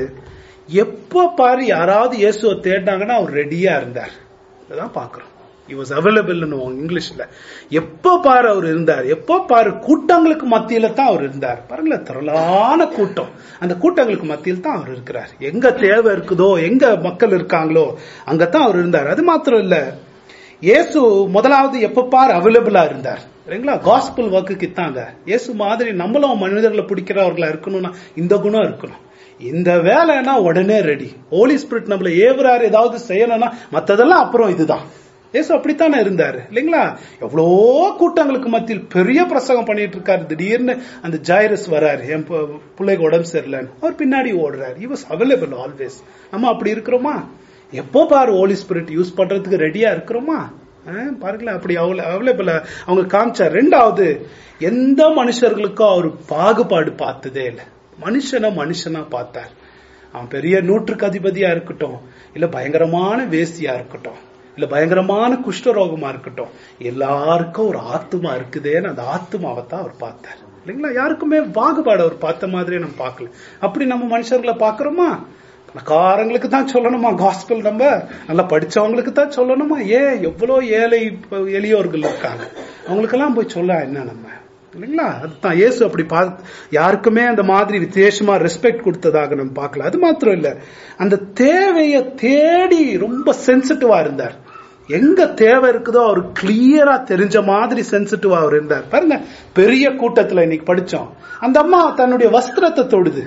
Speaker 2: எப்ப பாரு யாராவது இயேசுவை தேடினாங்கன்னா அவர் ரெடியா இருந்தார் அதான் பாக்குறோம் he was available இங்கிலீஷ்ல எப்ப பாரு அவர் இருந்தார் எப்ப பாரு கூட்டங்களுக்கு மத்தியில தான் அவர் இருந்தார் பாருங்களேன் திரளான கூட்டம் அந்த கூட்டங்களுக்கு மத்தியில் தான் அவர் இருக்கிறார் எங்க தேவை இருக்குதோ எங்க மக்கள் இருக்காங்களோ அங்கதான் அவர் இருந்தார் அது மாத்திரம் இல்ல இயேசு முதலாவது எப்ப பார் அவைலபிளா இருந்தார் சரிங்களா காஸ்பிள் ஒர்க்குக்கு தாங்க இயேசு மாதிரி நம்மளும் மனிதர்களை பிடிக்கிறவர்களா இருக்கணும்னா இந்த குணம் இருக்கணும் இந்த வேலைன்னா உடனே ரெடி ஹோலி ஸ்பிரிட் நம்மள ஏவுறாரு ஏதாவது செய்யணும்னா மத்ததெல்லாம் அப்புறம் இதுதான் ஏசு அப்படித்தானே இருந்தாரு இல்லைங்களா எவ்வளோ கூட்டங்களுக்கு மத்தியில் பெரிய பிரசங்கம் பண்ணிட்டு இருக்காரு திடீர்னு அந்த ஜாயிரஸ் வராரு என் பு- பிள்ளைக்கு உடம்பு சரியில்லைன்னு அவர் பின்னாடி ஓடுறாரு he was available ஆல்வேஸ் நம்ம அப்படி இருக்கிறோமா எப்போ பாரு ஹோலி ஸ்பிரிட் யூஸ் பண்றதுக்கு ரெடியா இருக்கிறோமா அஹ், பாருங்களேன் அப்படி அவைலபிள் அவங்க காமிச்சார் ரெண்டாவது எந்த மனுஷர்களுக்கும் அவர் பாகுபாடு பார்த்ததே இல்லை மனுஷனை மனுஷனா பார்த்தார் அவன் பெரிய நூற்றுக்கு அதிபதியா இருக்கட்டும் இல்ல பயங்கரமான வேசியா இருக்கட்டும் இல்ல பயங்கரமான குஷ்டரோகமா இருக்கட்டும் எல்லாருக்கும் ஒரு ஆத்துமா இருக்குதேன்னு அந்த ஆத்துமாவை தான் அவர் பார்த்தார் இல்லைங்களா யாருக்குமே பாகுபாடு அவர் பார்த்த மாதிரியே நம்ம பார்க்கல அப்படி நம்ம மனுஷர்களை பார்க்கறோமா பணக்காரங்களுக்கு தான் சொல்லணுமா காஸ்பல் நம்ம நல்லா படிச்சவங்களுக்கு தான் சொல்லணுமா ஏன் எவ்வளவு ஏழை எளியோர்கள் இருக்காங்க அவங்களுக்கெல்லாம் போய் சொல்ல என்ன நம்ம இல்லைங்களா அதுதான் இயேசு அப்படி பார்த்து யாருக்குமே அந்த மாதிரி விசேஷமா ரெஸ்பெக்ட் கொடுத்ததாக நம்ம பார்க்கல அது மாத்திரம் இல்ல அந்த தேவையை தேடி ரொம்ப சென்சிட்டிவா இருந்தார் எங்க தேவை இருக்குதோ அவர் கிளியரா தெரிஞ்ச மாதிரி சென்சிட்டிவா அவர் இருந்தார் பாருங்க பெரிய கூட்டத்துல இன்னைக்கு படிச்சோம் அந்த அம்மா தன்னுடைய வஸ்திரத்தை தொடுது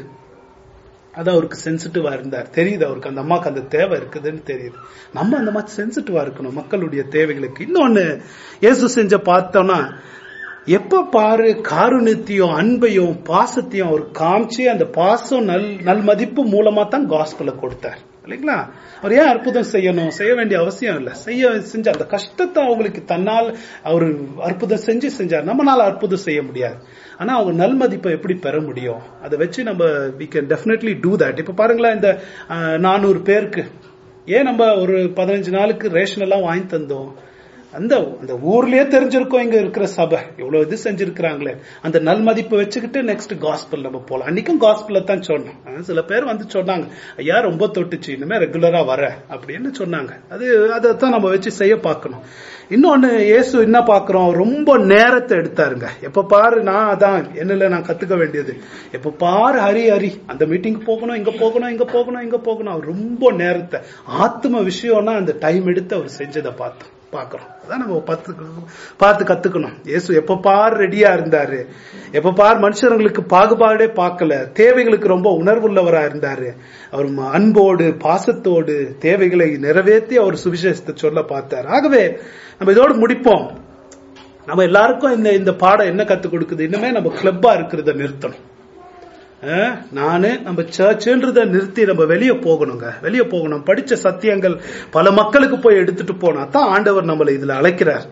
Speaker 2: அது அவருக்கு சென்சிட்டிவா இருந்தார் தெரியுது அவருக்கு அந்த அம்மாக்கு அந்த தேவை இருக்குதுன்னு தெரியுது நம்ம அந்த மாதிரி சென்சிட்டிவா இருக்கணும் மக்களுடைய தேவைகளுக்கு இன்னொன்னு இயேசு செஞ்ச பார்த்தோம்னா எப்ப பாரு காருண்யத்தையும் அன்பையும் பாசத்தையும் அவர் காமிச்சு அந்த பாசம் நல் நல் மதிப்பு மூலமா தான் காஸ்பலை கொடுத்தார் இல்லைங்களா அவர் ஏன் அற்புதம் செய்யணும் செய்ய வேண்டிய அவசியம் இல்லை செய்ய செஞ்ச அந்த கஷ்டத்தை அவங்களுக்கு தன்னால் அவர் அற்புதம் செஞ்சு செஞ்சார் நம்மளால அற்புதம் செய்ய முடியாது ஆனா அவங்க நல்மதிப்பை எப்படி பெற முடியும் அதை வச்சு நம்ம we can definitely do that இப்ப பாருங்களேன் இந்த நானூறு பேருக்கு ஏன் நம்ம ஒரு பதினஞ்சு நாளுக்கு ரேஷன் எல்லாம் வாங்கி தந்தோம் அந்த அந்த ஊர்லயே தெரிஞ்சிருக்கோம் இங்க இருக்கிற சபை இவ்வளவு இது செஞ்சிருக்கிறாங்களே அந்த நல்மதிப்பை வச்சுக்கிட்டு நெக்ஸ்ட் காஸ்பல் நம்ம போலாம் அன்னைக்கும் காஸ்பல்ல தான் சொன்னோம் ஆனா, சில பேர் வந்து சொன்னாங்க ஐயா ரொம்ப தொட்டுச்சு இனிமே ரெகுலரா வர அப்படின்னு சொன்னாங்க அது அதைத்தான் நம்ம வச்சு செய்ய பார்க்கணும் இன்னொன்னு இயேசு என்ன பாக்குறோம் ரொம்ப நேரத்தை எடுத்தாருங்க எப்ப பாரு நான் அதான் என்னல நான் கத்துக்க வேண்டியது எப்ப பாரு ஹரி ஹரி அந்த மீட்டிங் போகணும் இங்க போகணும் இங்க போகணும் இங்க போகணும் அவர் ரொம்ப நேரத்தை ஆத்ம விஷயம்னா அந்த டைம் எடுத்து அவர் செஞ்சதை பார்த்தோம் பாக்குறோம் அதான் நம்ம பார்த்து பார்த்து கத்துக்கணும் இயேசு எப்ப பார் ரெடியா இருந்தாரு எப்ப பார் மனுஷங்களுக்கு பாகுபாடே பார்க்கல தேவைகளுக்கு ரொம்ப உணர்வுள்ளவரா இருந்தாரு அவர் ம- அன்போடு பாசத்தோடு தேவைகளை நிறைவேற்றி அவர் சுவிசேஷத்தை சொல்ல பார்த்தார் ஆகவே நம்ம இதோடு முடிப்போம் நம்ம எல்லாருக்கும் இந்த இந்த பாடம் என்ன கத்து கொடுக்குது இன்னுமே நம்ம கிளப்பா இருக்கிறத நிறுத்தணும் அஹ், நானு நம்ம சர்ச்ன்றத நிறுத்தி நம்ம வெளியே போகணுங்க வெளியே போகணும் படிச்ச சத்தியங்கள் பல மக்களுக்கு போய் எடுத்துட்டு போனா தான் ஆண்டவர் நம்மளை இதுல அழைக்கிறார்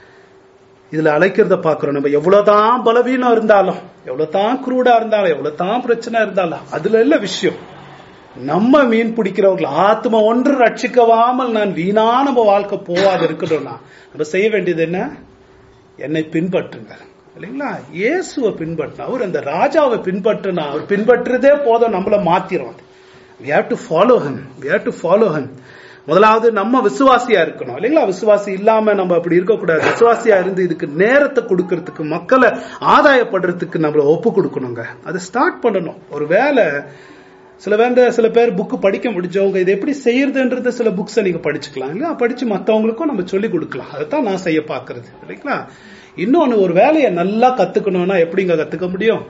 Speaker 2: இதுல அழைக்கிறத பாக்குறோம் நம்ம எவ்வளவுதான் பலவீனம் இருந்தாலும் எவ்வளவுதான் குரூடா இருந்தாலும் எவ்வளவுதான் பிரச்சனை இருந்தாலும் அதுல இல்ல விஷயம் நம்ம மீன் பிடிக்கிறவர்கள் ஆத்ம ஒன்று ரட்சிக்கவாமல் நான் வீணா நம்ம வாழ்க்கை போவாது இருக்கணும்னா நம்ம செய்ய வேண்டியது என்ன என்னை பின்பற்றுங்க இல்லைங்களா இயேசுவை பின்பற்றினா அவர் அந்த ராஜாவை பின்பற்றினா அவர் பின்பற்றுறதே போதும் நம்மள மாத்திரும் we have to follow him we have to follow him முதலாவது நம்ம விசுவாசியா இருக்கணும் இல்லைங்களா விசுவாசி இல்லாம நம்ம அப்படி இருக்கக்கூடாது விசுவாசியா இருந்து இதுக்கு நேரத்தை கொடுக்கறதுக்கு மக்களை ஆதாயப்படுறதுக்கு நம்மள ஒப்பு கொடுக்கணுங்க அதை ஸ்டார்ட் பண்ணணும் ஒரு வேலை சில வேண்ட சில பேர் புக்கு படிக்க முடிஞ்சவங்க இது எப்படி செய்யறதுன்றது சில புக்ஸை நீங்க படிச்சுக்கலாம் இல்லையா படிச்சு மத்தவங்களுக்கும் நம்ம சொல்லி கொடுக்கலாம் அதைத்தான் நான் செய்ய பாக்குறது இல்லைங்களா இன்னொன்னு ஒரு வேலையை நல்லா கத்துக்கணும்னா எப்படிங்க கத்துக்க முடியும்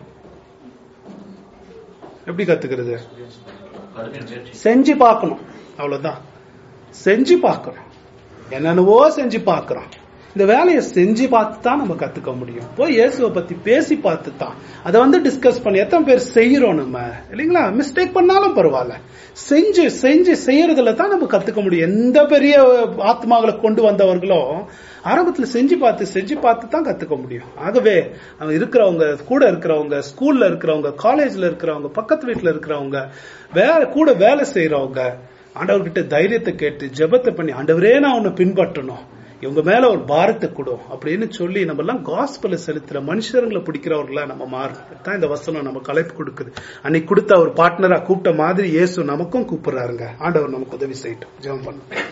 Speaker 2: எப்படி கத்துக்கிறது செஞ்சு பார்க்கணும் அவ்வளவுதான் செஞ்சு பார்க்கணும் என்னென்னவோ செஞ்சு பார்க்கறோம் இந்த வேலையை செஞ்சு பார்த்து தான் நம்ம கத்துக்க முடியும் போய் இயேசுவை பத்தி பேசி பார்த்து தான் அதை வந்து டிஸ்கஸ் பண்ணி எத்தனை பேர் செய்யறோம் நம்ம இல்லைங்களா மிஸ்டேக் பண்ணாலும் பரவாயில்ல செஞ்சு செஞ்சு செய்யறதுல தான் நம்ம கத்துக்க முடியும் எந்த பெரிய ஆத்மாக்களை கொண்டு வந்தவர்களும் ஆரம்பத்துல செஞ்சு பார்த்து செஞ்சு பார்த்து தான் கத்துக்க முடியும் ஆகவே அவங்க இருக்கிறவங்க கூட இருக்கிறவங்க ஸ்கூல்ல இருக்கிறவங்க காலேஜ்ல இருக்கிறவங்க பக்கத்து வீட்டுல இருக்கிறவங்க வேற கூட வேலை செய்யறவங்க ஆண்டவர்கிட்ட தைரியத்தை கேட்டு ஜெபத்தை பண்ணி ஆண்டவரே நான் உன்னை பின்பற்றணும் இவங்க மேல ஒரு பாரத்தை கொடும் அப்படின்னு சொல்லி நம்ம எல்லாம் காஸ்பல செலுத்துற மனுஷர்களை பிடிக்கிறவர்களா நம்ம மாறணும் தான் இந்த வசனம் நம்ம கலைப்பு கொடுக்குது அன்னைக்கு கொடுத்த ஒரு பார்ட்னரா கூப்பிட்ட மாதிரி இயேசு நமக்கும் கூப்பிடுறாருங்க ஆண்டவர் நமக்கு உதவி செய்யட்டும் ஜெபம் பண்ணும்